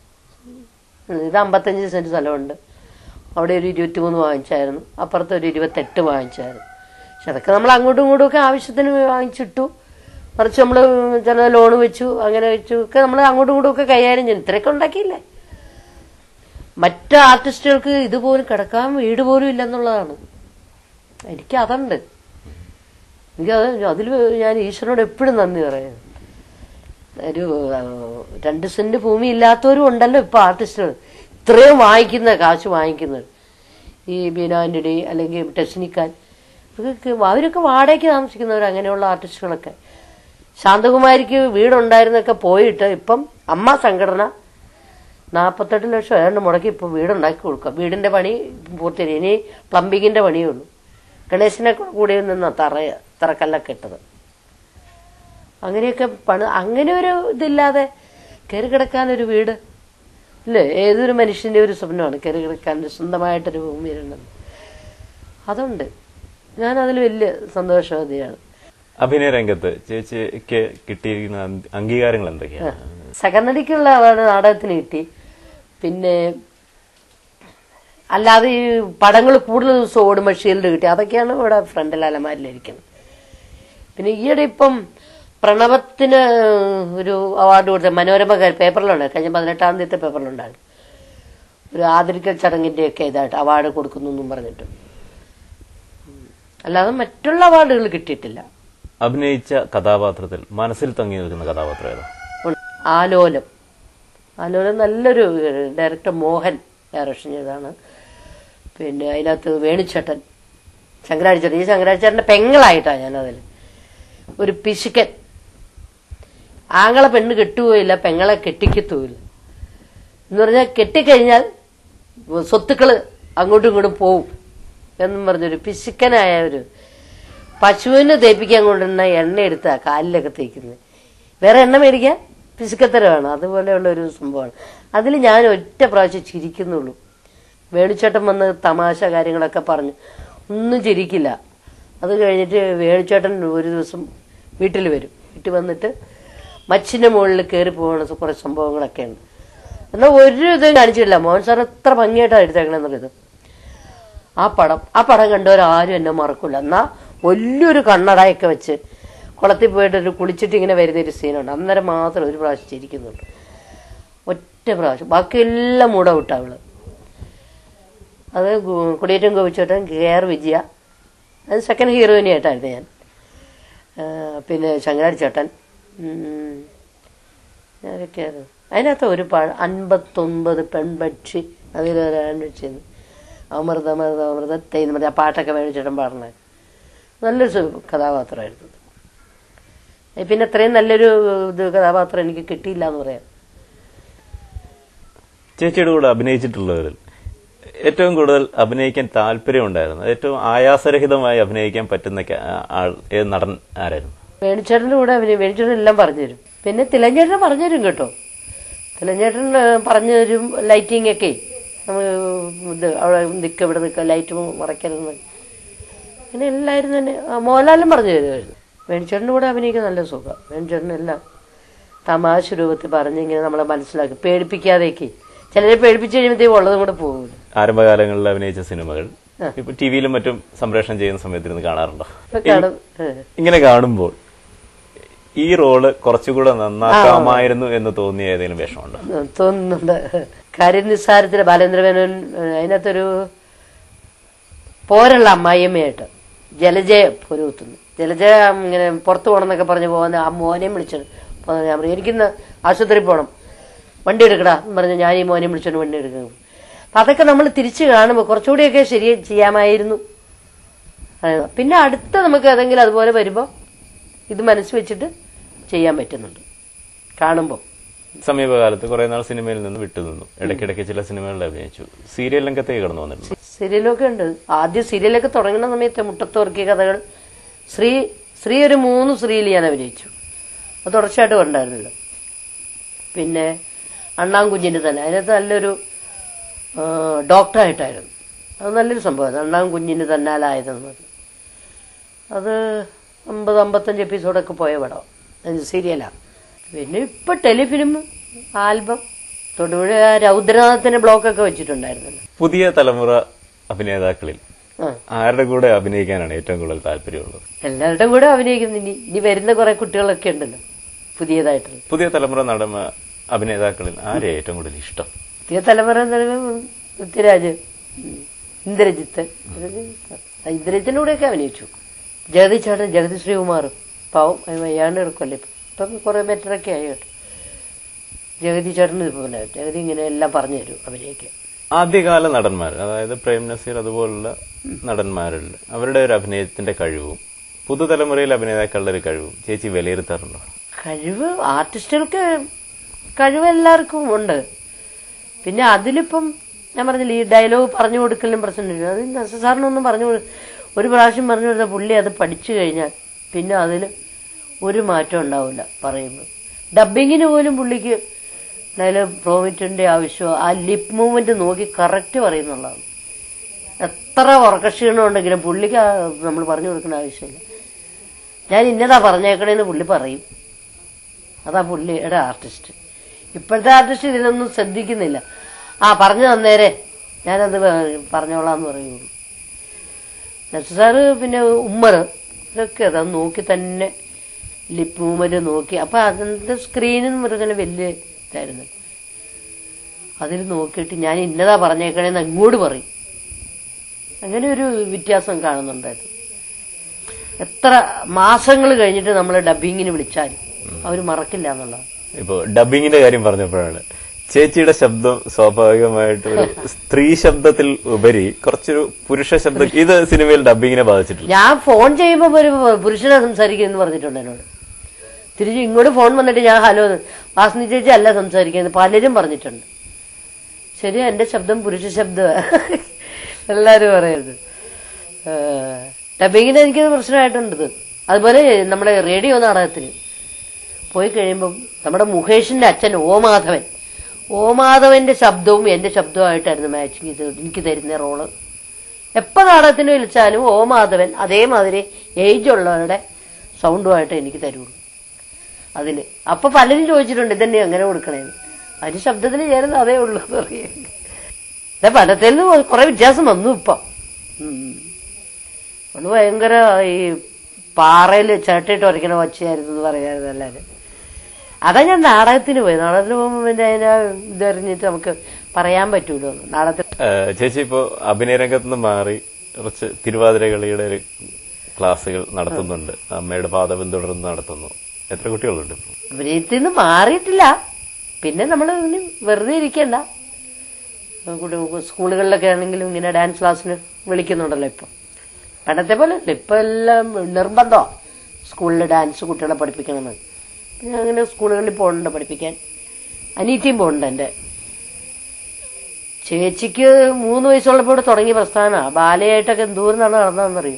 ഇത് അമ്പത്തഞ്ച് സെന്റ് സ്ഥലമുണ്ട് അവിടെ ഒരു ഇരുപത്തിമൂന്ന് വാങ്ങിച്ചായിരുന്നു അപ്പുറത്ത് ഒരു ഇരുപത്തെട്ട് വാങ്ങിച്ചായിരുന്നു പക്ഷെ അതൊക്കെ നമ്മൾ അങ്ങോട്ടും ഇങ്ങോട്ടും ഒക്കെ ആവശ്യത്തിന് വാങ്ങിച്ചിട്ടു മറിച്ച് നമ്മൾ ചില ലോൺ വെച്ചു അങ്ങനെ വെച്ചു ഒക്കെ നമ്മൾ അങ്ങോട്ടും ഇങ്ങോട്ടും ഒക്കെ കൈകാര്യം ചെയ്തു ഇത്രയൊക്കെ ഉണ്ടാക്കിയില്ലേ മറ്റ് ആർട്ടിസ്റ്റുകൾക്ക് ഇതുപോലും കിടക്കാൻ വീട് പോലും ഇല്ലെന്നുള്ളതാണ് എനിക്ക് അതുണ്ട് എനിക്കത് അതിൽ ഞാൻ ഈശ്വരനോട് എപ്പോഴും നന്ദി പറയുന്നു ഒരു ആ, രണ്ട് സെന്റ് ഭൂമി ഇല്ലാത്തവരും ഉണ്ടല്ലോ ഇപ്പൊ ആർട്ടിസ്റ്റുകൾ ഇത്രയും വാങ്ങിക്കുന്ന കാശ് വാങ്ങിക്കുന്നത് ഈ ബീനാന്റണി അല്ലെങ്കിൽ ടെസ്നിക്കാൻ ഇവർക്ക് അവരൊക്കെ വാടകയ്ക്ക് താമസിക്കുന്നവർ അങ്ങനെയുള്ള ആർട്ടിസ്റ്റുകളൊക്കെ ശാന്തകുമാരിക്ക് വീടുണ്ടായിരുന്നൊക്കെ പോയിട്ട് ഇപ്പം അമ്മ സംഘടന നാൽപ്പത്തെട്ട് ലക്ഷം ഏതാണ്ട് മുടക്കി ഇപ്പം വീടുണ്ടാക്കി കൊടുക്കുക വീടിന്റെ പണി പൂർത്തിയായി ഇനി പ്ലംബിങ്ങിന്റെ പണിയേ ഉള്ളൂ ഗണേശനെ കൂടി നിന്ന് തറ തറക്കല്ലൊക്കെ ഇട്ടത് അങ്ങനെയൊക്കെ പണി അങ്ങനെ ഒരു ഇതില്ലാതെ കയറി കിടക്കാനൊരു വീട് ഇല്ലേ ഏതൊരു മനുഷ്യന്റെ ഒരു സ്വപ്നമാണ് കയറി കിടക്കാൻ ഒരു സ്വന്തമായിട്ടൊരു ഭൂമി ഉണ്ടെന്ന് അതുണ്ട് ഞാൻ അതിൽ വലിയ സന്തോഷവതിയാണ് അഭിനയ രംഗത്ത് ചേച്ചിക്ക് കിട്ടിയിരിക്കുന്ന അംഗ- അംഗീകാരങ്ങൾ എന്തൊക്കെയാണ് സഹനടിക്കുള്ള അവാർഡ് നാടകത്തിന് കിട്ടി പിന്നെ അല്ലാതെ ഈ പടങ്ങൾ കൂടുതൽ ദിവസം ഓടുമ്പോൾ ഷീൽഡ് കിട്ടി അതൊക്കെയാണ് ഇവിടെ ഫ്രണ്ടിൽ അലമാരിലിരിക്കുന്നത് പിന്നെ ഈയിടെ ഇപ്പം പ്രണവത്തിന് ഒരു അവാർഡ് കൊടുത്ത മനോരമ ക- പേപ്പറിലുണ്ട് കഴിഞ്ഞ പതിനെട്ടാം തീയതി പേപ്പറിലുണ്ടായിരുന്നു ഒരു ആദരിക്കൽ ചടങ്ങിന്റെയൊക്കെ ഇതായിട്ട് അവാർഡ് കൊടുക്കുന്നു എന്നും പറഞ്ഞിട്ട് ഉം. അല്ലാതെ മറ്റുള്ള അവാർഡുകൾ കിട്ടിയിട്ടില്ല അഭിനയിച്ച കഥാപാത്രത്തിൽ മനസ്സിൽ തങ്ങി നിൽക്കുന്ന കഥാപാത്രം ഏതാ ഉണ്ട്. ആലോലം ആലോലം നല്ലൊരു ഡയറക്ടർ മോഹൻ ഡയറക്ഷൻ ചെയ്തതാണ് പിന്നെ അതിനകത്ത് വേണുചേട്ടൻ ശങ്കരാചാര്യൻ ഈ ശങ്കരാചാര്യന്റെ പെങ്ങളായിട്ടാണ് ഞാനതിൽ ഒരു പിശുക്കൻ ആങ്ങളെ പെണ്ണ് കെട്ടുകയില്ല പെങ്ങളെ കെട്ടിക്കത്തുമില്ല എന്ന് പറഞ്ഞാൽ കെട്ടിക്കഴിഞ്ഞാൽ സ്വത്തുക്കള് അങ്ങോട്ടും ഇങ്ങോട്ടും പോവും എന്നും പറഞ്ഞൊരു പിശുക്കനായ ഒരു പശുവിന് തേപ്പിക്കാൻ കൊണ്ടുവന്ന എണ്ണ എടുത്താ കാലിലൊക്കെ തേക്കുന്നത് വേറെ എണ്ണ മേടിക്കാൻ പിശുക്കത്തരമാണ് അതുപോലെയുള്ള ഒരു സംഭവമാണ് അതിൽ ഞാൻ ഒറ്റ പ്രാവശ്യം ചിരിക്കുന്നുള്ളൂ വേണുചേട്ടൻ വന്ന് തമാശ കാര്യങ്ങളൊക്കെ പറഞ്ഞു ഒന്നും ചിരിക്കില്ല അത് കഴിഞ്ഞിട്ട് വേണുചേട്ടൻ ഒരു ദിവസം വീട്ടിൽ വരും വീട്ടിൽ വന്നിട്ട് മച്ചിന്റെ മുകളിൽ കയറി പോകുന്ന കുറേ സംഭവങ്ങളൊക്കെ ഉണ്ട് എന്നാൽ ഒരു ഇതും കാണിച്ചിട്ടില്ല മോഹൻ സാർ എത്ര ഭംഗിയായിട്ടാണ് എടുത്തേക്കണെന്നുള്ളത് ആ പടം ആ പടം കണ്ടവരാരും എന്നെ മറക്കില്ല എന്നാ വലിയൊരു കണ്ണടയൊക്കെ വെച്ച് കുളത്തിൽ പോയിട്ട് ഒരു കുളിച്ചിട്ട് ഇങ്ങനെ വരുന്ന ഒരു സീനുണ്ട് അന്നേരം മാത്രം ഒരു പ്രാവശ്യം ചിരിക്കുന്നുണ്ട് ഒറ്റ പ്രാവശ്യം ബാക്കിയെല്ലാം മൂട വിട്ട അവള് അത് ഗു- കൊടിയേറ്റം ഗോപിച്ചേട്ടൻ കെ ആർ വിജയ അത് സെക്കൻഡ് ഹീറോയിനി ആയിട്ടായിരുന്നു ഞാൻ ആ, പിന്നെ ശങ്കരാടി ചേട്ടൻ ഉം, ആരൊക്കെയായിരുന്നു അതിനകത്ത് ഒരു പാ അൻപത്തൊമ്പത് പെൺപക്ഷി അതിലൊരാണ്ട് ചെയ്യുന്നു അമൃത അമൃത അമൃതത്തെ എന്ന് പറഞ്ഞ ആ പാട്ടൊക്കെ മേടിച്ചിട്ടും പാടണേ നല്ലൊരു സു- കഥാപാത്രമായിരുന്നു ഏ, പിന്നെ അത്രയും നല്ലൊരു ഇത് കഥാപാത്രം എനിക്ക് കിട്ടിയില്ല എന്ന് പറയാം ചേച്ചിയുടെ കൂടെ അഭിനയിച്ചിട്ടുള്ളവരിൽ ഏറ്റവും കൂടുതൽ അഭിനയിക്കാൻ താല്പര്യമുണ്ടായിരുന്നു ഏറ്റവും ആയാസരഹിതമായി അഭിനയിക്കാൻ പറ്റുന്ന ക- ആൾ ഏത് നടൻ ആരായിരുന്നു വേണിച്ചേട്ടൻ്റെ കൂടെ അവന് വേണിച്ചേട്ടൻ എല്ലാം പറഞ്ഞുതരും പിന്നെ തിലഞ്ചേട്ടൻ പറഞ്ഞുതരും കേട്ടോ തിലഞ്ചേട്ടൻ ഏ, പറഞ്ഞുതരും ലൈറ്റിംഗ് ഒക്കെ നമ്മൾ ഇത് അവിടെ നിൽക്ക ഇവിടെ നിൽക്കുക ലൈറ്റ് മറക്കരുതെന്ന് പിന്നെ എല്ലാവരും തന്നെ ആ, മോഹൻലാലും പറഞ്ഞു തരുമായിരുന്നു വേണിച്ചേട്ടൻ്റെ കൂടെ അഭിനയിക്കാൻ നല്ല സുഖം വേണിച്ചേട്ടൻ എല്ലാം തമാശ രൂപത്തിൽ പറഞ്ഞിങ്ങനെ നമ്മളെ മനസ്സിലാക്കി പേടിപ്പിക്കാതേക്ക് ചിലരെ പേടിപ്പിച്ച് കഴിയുമ്പോഴത്തേക്കും ഉള്ളതും കൂടെ പോകും ആരംഭകാലങ്ങളിൽ അഭിനയിച്ച സിനിമകൾ ഇപ്പൊ ടിവിയിലും മറ്റും സംപ്രേഷണം ചെയ്യുന്ന സമയത്ത് ഇരുന്ന് കാണാറുണ്ടോ ഇപ്പൊ കാണും ഏ. ഇങ്ങനെ കാണുമ്പോൾ ഈ റോള് കുറച്ചുകൂടെ നന്നാക്കാമായിരുന്നു എന്ന് തോന്നിയ ഏതെങ്കിലും വിഷമമുണ്ടോ തോന്നുന്നുണ്ട് കാര്യനിസ്സാരത്തില് ബാലേന്ദ്രമേനോൻ ഏഹ്, അതിനകത്തൊരു പോരുള്ള അമ്മായിയമ്മയായിട്ട് ജലജയ പൊരുത്തുന്നു ജലജയ ഇങ്ങനെ പുറത്തു പോകണമെന്നൊക്കെ പറഞ്ഞ് പോകുന്ന ആ മോനെയും വിളിച്ചത് അപ്പൊ ഞാൻ പറയും എനിക്കിന്ന് ആശുപത്രി പോകണം വണ്ടി എടുക്കടാ എന്ന് പറഞ്ഞ് ഞാൻ ഈ മോനെയും വിളിച്ചോണ്ട് വണ്ടി എടുക്കുന്നു അപ്പൊ അതൊക്കെ നമ്മൾ തിരിച്ചു കാണുമ്പോൾ കുറച്ചുകൂടിയൊക്കെ ശരി ചെയ്യാമായിരുന്നു അതെ. പിന്നെ അടുത്ത നമുക്ക് ഏതെങ്കിലും അതുപോലെ വരുമ്പോൾ ഇത് മനസ്സ് വെച്ചിട്ട് ചെയ്യാൻ പറ്റുന്നുണ്ട് കാണുമ്പോൾ സമീപകാലത്ത് കുറെ നാൾ സിനിമയിൽ നിന്ന് വിട്ടുനിന്നു ഇടയ്ക്കിടയ്ക്ക് ചില സിനിമകളിൽ അഭിനയിച്ചു സീരിയൽ രംഗത്തേക്ക് കടന്നു വന്നിട്ടുണ്ട് സീരിയലൊക്കെ ഉണ്ട് ആദ്യം സീരിയലൊക്കെ തുടങ്ങുന്ന സമയത്ത് മുട്ടത്തോർക്കിയ കഥകൾ ശ്രീ ശ്രീ ഒരു മൂന്ന് ശ്രീയിൽ ഞാൻ അഭിനയിച്ചു അത് തുടർച്ചയായിട്ട് ഉണ്ടായിരുന്നില്ല പിന്നെ അണ്ണാൻകുഞ്ഞിന്റെ തന്നെ അതിനകത്ത് നല്ലൊരു ആ, ഡോക്ടറായിട്ടായിരുന്നു അത് നല്ലൊരു സംഭവം അണ്ണാൻ കുഞ്ഞിന് തന്നാലായതെന്ന് പറഞ്ഞു അത് അമ്പത് അമ്പത്തഞ്ച് എപ്പിസോഡൊക്കെ പോയ പടം അത് സീരിയലാണ് പിന്നെ ഇപ്പൊ ടെലിഫിലിം ആൽബം തൊടുപുഴ രൗദ്രനാഥത്തിന്റെ ബ്ലോക്കൊക്കെ വെച്ചിട്ടുണ്ടായിരുന്നല്ലോ പുതിയ തലമുറ അഭിനേതാക്കളിൽ ആ ആരുടെ കൂടെ അഭിനയിക്കാനാണ് ഏറ്റവും കൂടുതൽ താല്പര്യമുള്ളത് എല്ലാവരുടെയും കൂടെ അഭിനയിക്കുന്നു ഇനി ഇനി വരുന്ന കുറെ കുട്ടികളൊക്കെ ഉണ്ടല്ലോ പുതിയതായിട്ടുള്ള പുതിയ തലമുറ നടമ അഭിനേതാക്കളിൽ ആരെയാണ് ഏറ്റവും കൂടുതൽ ഇഷ്ടം പുതിയ തലമുറ എന്ന് പറയുമ്പോൾ പൃഥ്വിരാജ് ഉം, ഇന്ദ്രജിത്ത് ഇതൊക്കെ ഇന്ദ്രജിത്തിന്റെ കൂടെയൊക്കെ അഭിനയിച്ചു ജഗതി ചേട്ടൻ ജഗതി ശ്രീകുമാർ പാവം അത് വയ്യാണ്ട് എടുക്കുമല്ലേ ഇപ്പം കുറെ ബെറ്ററൊക്കെ ആയി കേട്ടോ ജഗതി ചേട്ടൻ ഇതുപോലെ ജഗതി ഇങ്ങനെ എല്ലാം പറഞ്ഞു തരും അഭിനയിക്കാൻ ആദ്യകാല നടന്മാർ അതായത് പ്രേം നസീർ അതുപോലുള്ള നടന്മാരിൽ അവരുടെ ഒരു അഭിനയത്തിന്റെ കഴിവും പുതുതലമുറയിലെ അഭിനേതാക്കളുടെ ഒരു കഴിവും ചേച്ചി വിലയിരുത്താറുണ്ടോ കഴിവ് ആർട്ടിസ്റ്റുകൾക്ക് കഴിവ് എല്ലാവർക്കും ഉണ്ട് പിന്നെ അതിലിപ്പം ഞാൻ പറഞ്ഞില്ല ഈ ഡയലോഗ് പറഞ്ഞു കൊടുക്കലും പ്രശ്നമില്ല അത് നെസസാറിനൊന്നും പറഞ്ഞു കൊടു- ഒരു പ്രാവശ്യം പറഞ്ഞു കൊടുത്ത പുള്ളി അത് പഠിച്ചു കഴിഞ്ഞാൽ പിന്നെ അതിൽ ഒരു മാറ്റം ഉണ്ടാവില്ല പറയുമ്പോൾ ഡബിങ്ങിന് പോലും പുള്ളിക്ക് ഡയലോഗ് പ്രോമിറ്റിന്റെ ആവശ്യമോ ആ ലിപ് മൂവ്മെന്റ് നോക്കി കറക്റ്റ് പറയുന്നുള്ളതാണ് എത്ര ഉറക്കക്ഷീണം ഉണ്ടെങ്കിലും പുള്ളിക്ക് നമ്മൾ പറഞ്ഞു കൊടുക്കേണ്ട ആവശ്യമില്ല ഞാൻ ഇന്നതാ പറഞ്ഞേക്കണേന്ന് പുള്ളി പറയും അതാ പുള്ളിയുടെ ആർട്ടിസ്റ്റ് ഇപ്പോഴത്തെ ആർട്ടിസ്റ്റ് ഇതിലൊന്നും ശ്രദ്ധിക്കുന്നില്ല ആ പറഞ്ഞു തന്നേരെ ഞാനത് പറഞ്ഞോളാന്ന് പറയുള്ളൂ നസ് സാറ് പിന്നെ ഉമ്മർ ഇതൊക്കെ അതാ നോക്കി തന്നെ ലിപ് മൂവ്മെന്റ് നോക്കി അപ്പൊ അതിന്റെ സ്ക്രീനും മൃഗന് വലിയ ഇതായിരുന്നു അതിൽ നോക്കിയിട്ട് ഞാൻ ഇന്നതാ പറഞ്ഞേക്കണേന്ന് അങ്ങോട്ട് പറയും അങ്ങനെ ഒരു വ്യത്യാസം കാണുന്നുണ്ടായിരുന്നു എത്ര മാസങ്ങൾ കഴിഞ്ഞിട്ട് നമ്മൾ ഡബിങ്ങിന് വിളിച്ചാലും അവർ മറക്കില്ല എന്നുള്ളതാണ് ഇപ്പൊ ഡബിങ്ങിന്റെ കാര്യം പറഞ്ഞപ്പോഴാണ് ചേച്ചിയുടെ ശബ്ദം സ്വാഭാവികമായിട്ട് ഒരു സ്ത്രീ ശബ്ദത്തിൽ ഉപരി കുറച്ചൊരു പുരുഷ ശബ്ദം ഇത് സിനിമയിൽ ഡബിങ്ങിനെ ബാധിച്ചിട്ടില്ല ഞാൻ ഫോൺ ചെയ്യുമ്പോൾ ഒരു പുരുഷനെ സംസാരിക്കുമെന്ന് പറഞ്ഞിട്ടുണ്ട് എന്നോട് തിരിച്ച് ഇങ്ങോട്ട് ഫോൺ വന്നിട്ട് ഞാൻ ഹലോ എന്ന്. വാസനി ചേച്ചി അല്ല സംസാരിക്കുന്നത് പലരും പറഞ്ഞിട്ടുണ്ട് ശരി എന്റെ ശബ്ദം പുരുഷ ശബ്ദം എല്ലാരും പറയരുത് ഡബിങ്ങിന് എനിക്കത് പ്രശ്നമായിട്ടുണ്ട് ഇത്. അതുപോലെ നമ്മുടെ റേഡിയോ നാടകത്തിന് പോയി കഴിയുമ്പം നമ്മുടെ മുകേഷിന്റെ അച്ഛൻ ഓമാധവൻ ഓമാധവന്റെ ശബ്ദവും എന്റെ ശബ്ദവുമായിട്ടായിരുന്നു മാച്ചിങ് ചെയ്ത് എനിക്ക് തരുന്ന റോള് എപ്പോ നാടകത്തിന് വിളിച്ചാലും ഓമാധവൻ അതേമാതിരി ഏജ് ഉള്ളവരുടെ സൗണ്ടുമായിട്ട് എനിക്ക് തരുള്ളൂ അതില് അപ്പൊ പലരും ചോദിച്ചിട്ടുണ്ട് ഇതന്നെ അങ്ങനെ കൊടുക്കണേന്ന് അതിന് ശബ്ദത്തിന് ചേരുന്ന അതേ ഉള്ളൂ എന്ന് പറയും പണ്ടത്തിൽ നിന്ന് കുറെ വ്യത്യാസം വന്നു ഇപ്പൊ ഉം. അത് ഭയങ്കര ഈ പാറയിൽ ചേട്ടയിട്ട് ഉരയ്ക്കണ വച്ചായിരുന്നു എന്ന് പറയായിരുന്നു എല്ലാവരും അതാ ഞാൻ നാടകത്തിന് പോയി നാടകത്തിന് പോകുമ്പോൾ പിന്നെ അതിനെ ഇതറിഞ്ഞിട്ട് നമുക്ക് പറയാൻ പറ്റൂലോ നാടകത്തിൽ ഏഹ് ചേച്ചി ഇപ്പോ അഭിനയ രംഗത്ത് നിന്ന് മാറി കുറച്ച് തിരുവാതിര കളിയുടെ ഒരു ക്ലാസ്സുകൾ നടത്തുന്നുണ്ട് അമ്മയുടെ പാത പിന്തുടർന്ന് നടത്തുന്നു എത്ര കുട്ടികളുണ്ട് ഇപ്പൊ അഭിനയത്തിൽ നിന്ന് മാറിയിട്ടില്ല പിന്നെ നമ്മൾ ഇനി വെറുതെ ഇരിക്കണ്ട കുട്ടി സ്കൂളുകളിലൊക്കെ ആണെങ്കിലും ഇങ്ങനെ ഡാൻസ് ക്ലാസ്സിന് വിളിക്കുന്നുണ്ടല്ലോ ഇപ്പൊ പണ്ടത്തെ പോലെ അല്ല ഇപ്പൊ എല്ലാം നിർബന്ധമാ സ്കൂളിൽ ഡാൻസ് കുട്ടികളെ പഠിപ്പിക്കണമെന്ന് ഞാൻ അങ്ങനെ സ്കൂളുകളിൽ പോകുന്നുണ്ട് പഠിപ്പിക്കാൻ അനീറ്റിയും പോകുന്നുണ്ട് എന്റെ ചേച്ചിക്ക് മൂന്ന് വയസ്സുള്ളപ്പോൾ ഇവിടെ തുടങ്ങിയ പ്രസ്ഥാന ബാലയായിട്ടൊക്കെ എന്തോരം നാളെ നടന്നതെന്നറിയും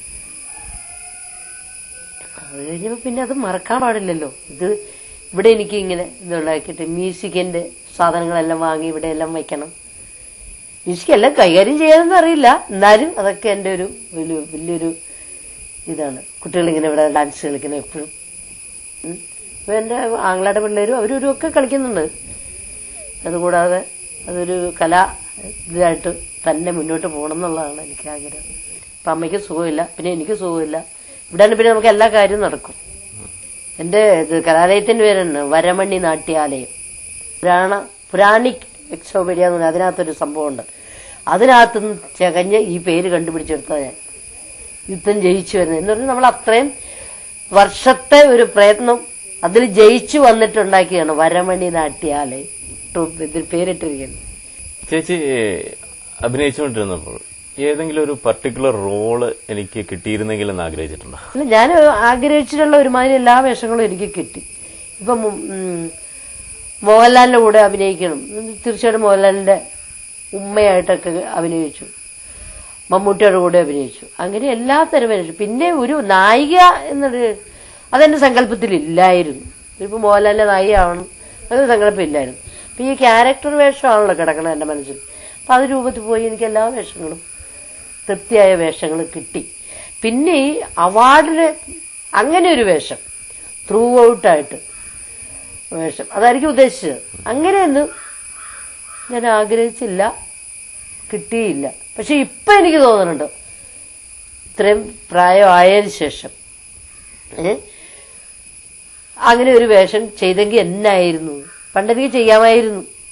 അത് കഴിഞ്ഞപ്പോ പിന്നെ അത് മറക്കാൻ പാടില്ലല്ലോ ഇത് ഇവിടെ എനിക്ക് ഇങ്ങനെ ഇതുണ്ടാക്കിയിട്ട് മ്യൂസിക്കിന്റെ സാധനങ്ങളെല്ലാം വാങ്ങി ഇവിടെ എല്ലാം വെക്കണം മ്യൂസിക് എല്ലാം കൈകാര്യം ചെയ്യാനൊന്നും അറിയില്ല എന്നാലും അതൊക്കെ എൻ്റെ ഒരു വലിയ വലിയൊരു ഇതാണ് കുട്ടികളിങ്ങനെ ഇവിടെ ഡാൻസ് കളിക്കുന്നത് എപ്പോഴും ഉം. ഇപ്പൊ എൻ്റെ ആങ്ങളയുടെ പിള്ളേരും അവരും ഒക്കെ കളിക്കുന്നുണ്ട് അതുകൂടാതെ അതൊരു കല ഇതായിട്ട് തന്നെ മുന്നോട്ട് പോകണം എന്നുള്ളതാണ് എനിക്ക് ആഗ്രഹം ഇപ്പൊ അമ്മയ്ക്ക് സുഖമില്ല പിന്നെ എനിക്ക് സുഖമില്ല ഇവിടെയാണ് പിന്നെ നമുക്ക് എല്ലാ കാര്യവും നടക്കും എന്റെ ഇത് കലാലയത്തിന്റെ പേരാണ് വരമണി നാട്യാലയം പുരാണ പുരാണിക് എക്സോപീഡിയ എന്ന് പറഞ്ഞാൽ അതിനകത്തൊരു സംഭവമുണ്ട് അതിനകത്ത് നിന്ന് ചകഞ്ഞ് ഈ പേര് കണ്ടുപിടിച്ചെടുത്ത ഞാൻ യുദ്ധം ജയിച്ചു വരുന്നത് എന്ന് പറഞ്ഞാൽ നമ്മൾ അത്രയും വർഷത്തെ ഒരു പ്രയത്നം അതിൽ ജയിച്ചു വന്നിട്ടുണ്ടാക്കിയാണ് വരമണി നാട്യാലയം ട്രൂപ്പ് ഇതിൽ പേരിട്ടിരിക്കുന്നത് ചേച്ചി അഭിനയിച്ചുകൊണ്ടിരുന്നപ്പോൾ ഏതെങ്കിലും ഒരു പർട്ടിക്കുലർ റോള് എനിക്ക് കിട്ടിയിരുന്നെങ്കിൽ എന്ന് ആഗ്രഹിച്ചിട്ടുണ്ടോ അല്ല ഞാൻ ആഗ്രഹിച്ചിട്ടുള്ള ഒരുമാതിരി എല്ലാ വേഷങ്ങളും എനിക്ക് കിട്ടി ഇപ്പം ഉം, മോഹൻലാലിന്റെ കൂടെ അഭിനയിക്കണം തീർച്ചയായിട്ടും മോഹൻലാലിന്റെ ഉമ്മയായിട്ടൊക്കെ അഭിനയിച്ചു മമ്മൂട്ടിയുടെ കൂടെ അഭിനയിച്ചു അങ്ങനെ എല്ലാ തരം അഭിനയിച്ചു പിന്നെ ഒരു നായിക എന്നൊരു അതെന്റെ സങ്കല്പത്തിൽ ഇല്ലായിരുന്നു ഇപ്പൊ മോഹൻലാലിന്റെ നായികയാവണം അതൊരു സങ്കല്പം ഇല്ലായിരുന്നു അപ്പൊ ഈ ക്യാരക്ടർ വേഷമാണല്ലോ കിടക്കണം എന്റെ മനസ്സിൽ അപ്പൊ അത് രൂപത്തിൽ പോയി എനിക്ക് എല്ലാ വേഷങ്ങളും തൃപ്തിയായ വേഷങ്ങൾ കിട്ടി പിന്നെ ഈ അവാർഡിന് അങ്ങനെ ഒരു വേഷം ത്രൂ ഔട്ടായിട്ട് വേഷം അതായിരിക്കും ഉദ്ദേശിച്ചത് അങ്ങനെയൊന്നും ഞാൻ ആഗ്രഹിച്ചില്ല കിട്ടിയില്ല പക്ഷെ ഇപ്പൊ എനിക്ക് തോന്നുന്നുണ്ട് ഇത്രയും പ്രായമായതിനു ശേഷം ഏ? അങ്ങനെ ഒരു വേഷം ചെയ്തെങ്കിൽ എന്നായിരുന്നു പണ്ടെനിക്ക് ചെയ്യാമായിരുന്നു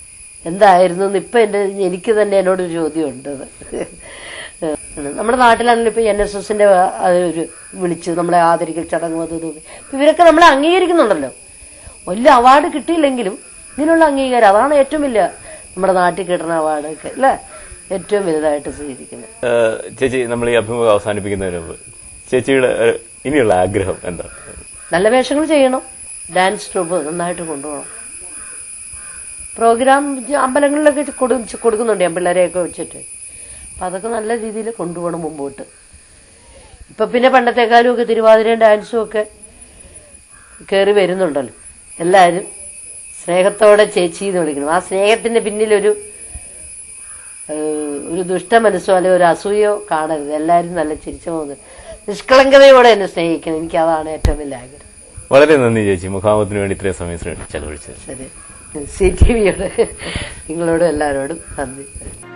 എന്തായിരുന്നു എന്ന് ഇപ്പൊ എന്റെ എനിക്ക് തന്നെ എന്നോടൊരു ചോദ്യമുണ്ട് അത്. നമ്മുടെ നാട്ടിലാണെങ്കിലും ഇപ്പൊ എൻ എസ് എസിന്റെ ഒരു വിളിച്ച് നമ്മളെ ആദരിക്കൽ ചടങ്ങ് അത് ഇത് ഇപ്പൊ ഇവരൊക്കെ നമ്മളെ അംഗീകരിക്കുന്നുണ്ടല്ലോ വലിയ അവാർഡ് കിട്ടിയില്ലെങ്കിലും ഇതിനുള്ള അംഗീകാരം അതാണ് ഏറ്റവും വലിയ നമ്മുടെ നാട്ടിൽ കിട്ടുന്ന അവാർഡ് ഒക്കെ അല്ലേ ഏറ്റവും വലുതായിട്ട് സ്വീകരിക്കുന്നത് ഏഹ് ചേച്ചി നമ്മൾ ഈ അഭിമുഖം അവസാനിപ്പിക്കുന്നതിന് മുമ്പ് ചേച്ചിയുടെ ഒരു ഇനിയുള്ള ആഗ്രഹം എന്താ നല്ല വേഷങ്ങൾ ചെയ്യണം ഡാൻസ് ട്രൂപ്പ് നന്നായിട്ട് കൊണ്ടുപോകണം പ്രോഗ്രാം അമ്പലങ്ങളിലൊക്കെ കൊടു കൊടുക്കുന്നുണ്ട് ഞാൻ പിള്ളേരെയൊക്കെ വെച്ചിട്ട് അപ്പം അതൊക്കെ നല്ല രീതിയിൽ കൊണ്ടുപോകണം മുമ്പോട്ട് ഇപ്പം പിന്നെ പണ്ടത്തെക്കാളും ഒക്കെ തിരുവാതിരയും ഡാൻസും ഒക്കെ കയറി വരുന്നുണ്ടല്ലോ എല്ലാവരും സ്നേഹത്തോടെ ചേച്ചി എന്ന് വിളിക്കണം ആ സ്നേഹത്തിന്റെ പിന്നിലൊരു ഏഹ്, ഒരു ദുഷ്ട മനസ്സോ അല്ലെങ്കിൽ ഒരു അസൂയോ കാണരുത് എല്ലാവരും നല്ല ചിരിച്ചു പോകുന്നത് നിഷ്കളങ്കതയോടെ എന്നെ സ്നേഹിക്കണം എനിക്ക് അതാണ് ഏറ്റവും വലിയ ആഗ്രഹം വളരെ നന്ദി ചേച്ചി മുഖാമുഖത്തിന് വേണ്ടി ഇത്രയും സമയം ശ്രമിച്ചു ചെലവഴിച്ചത് ശരി സി ടി വിയോട് നിങ്ങളോടും എല്ലാവരോടും നന്ദി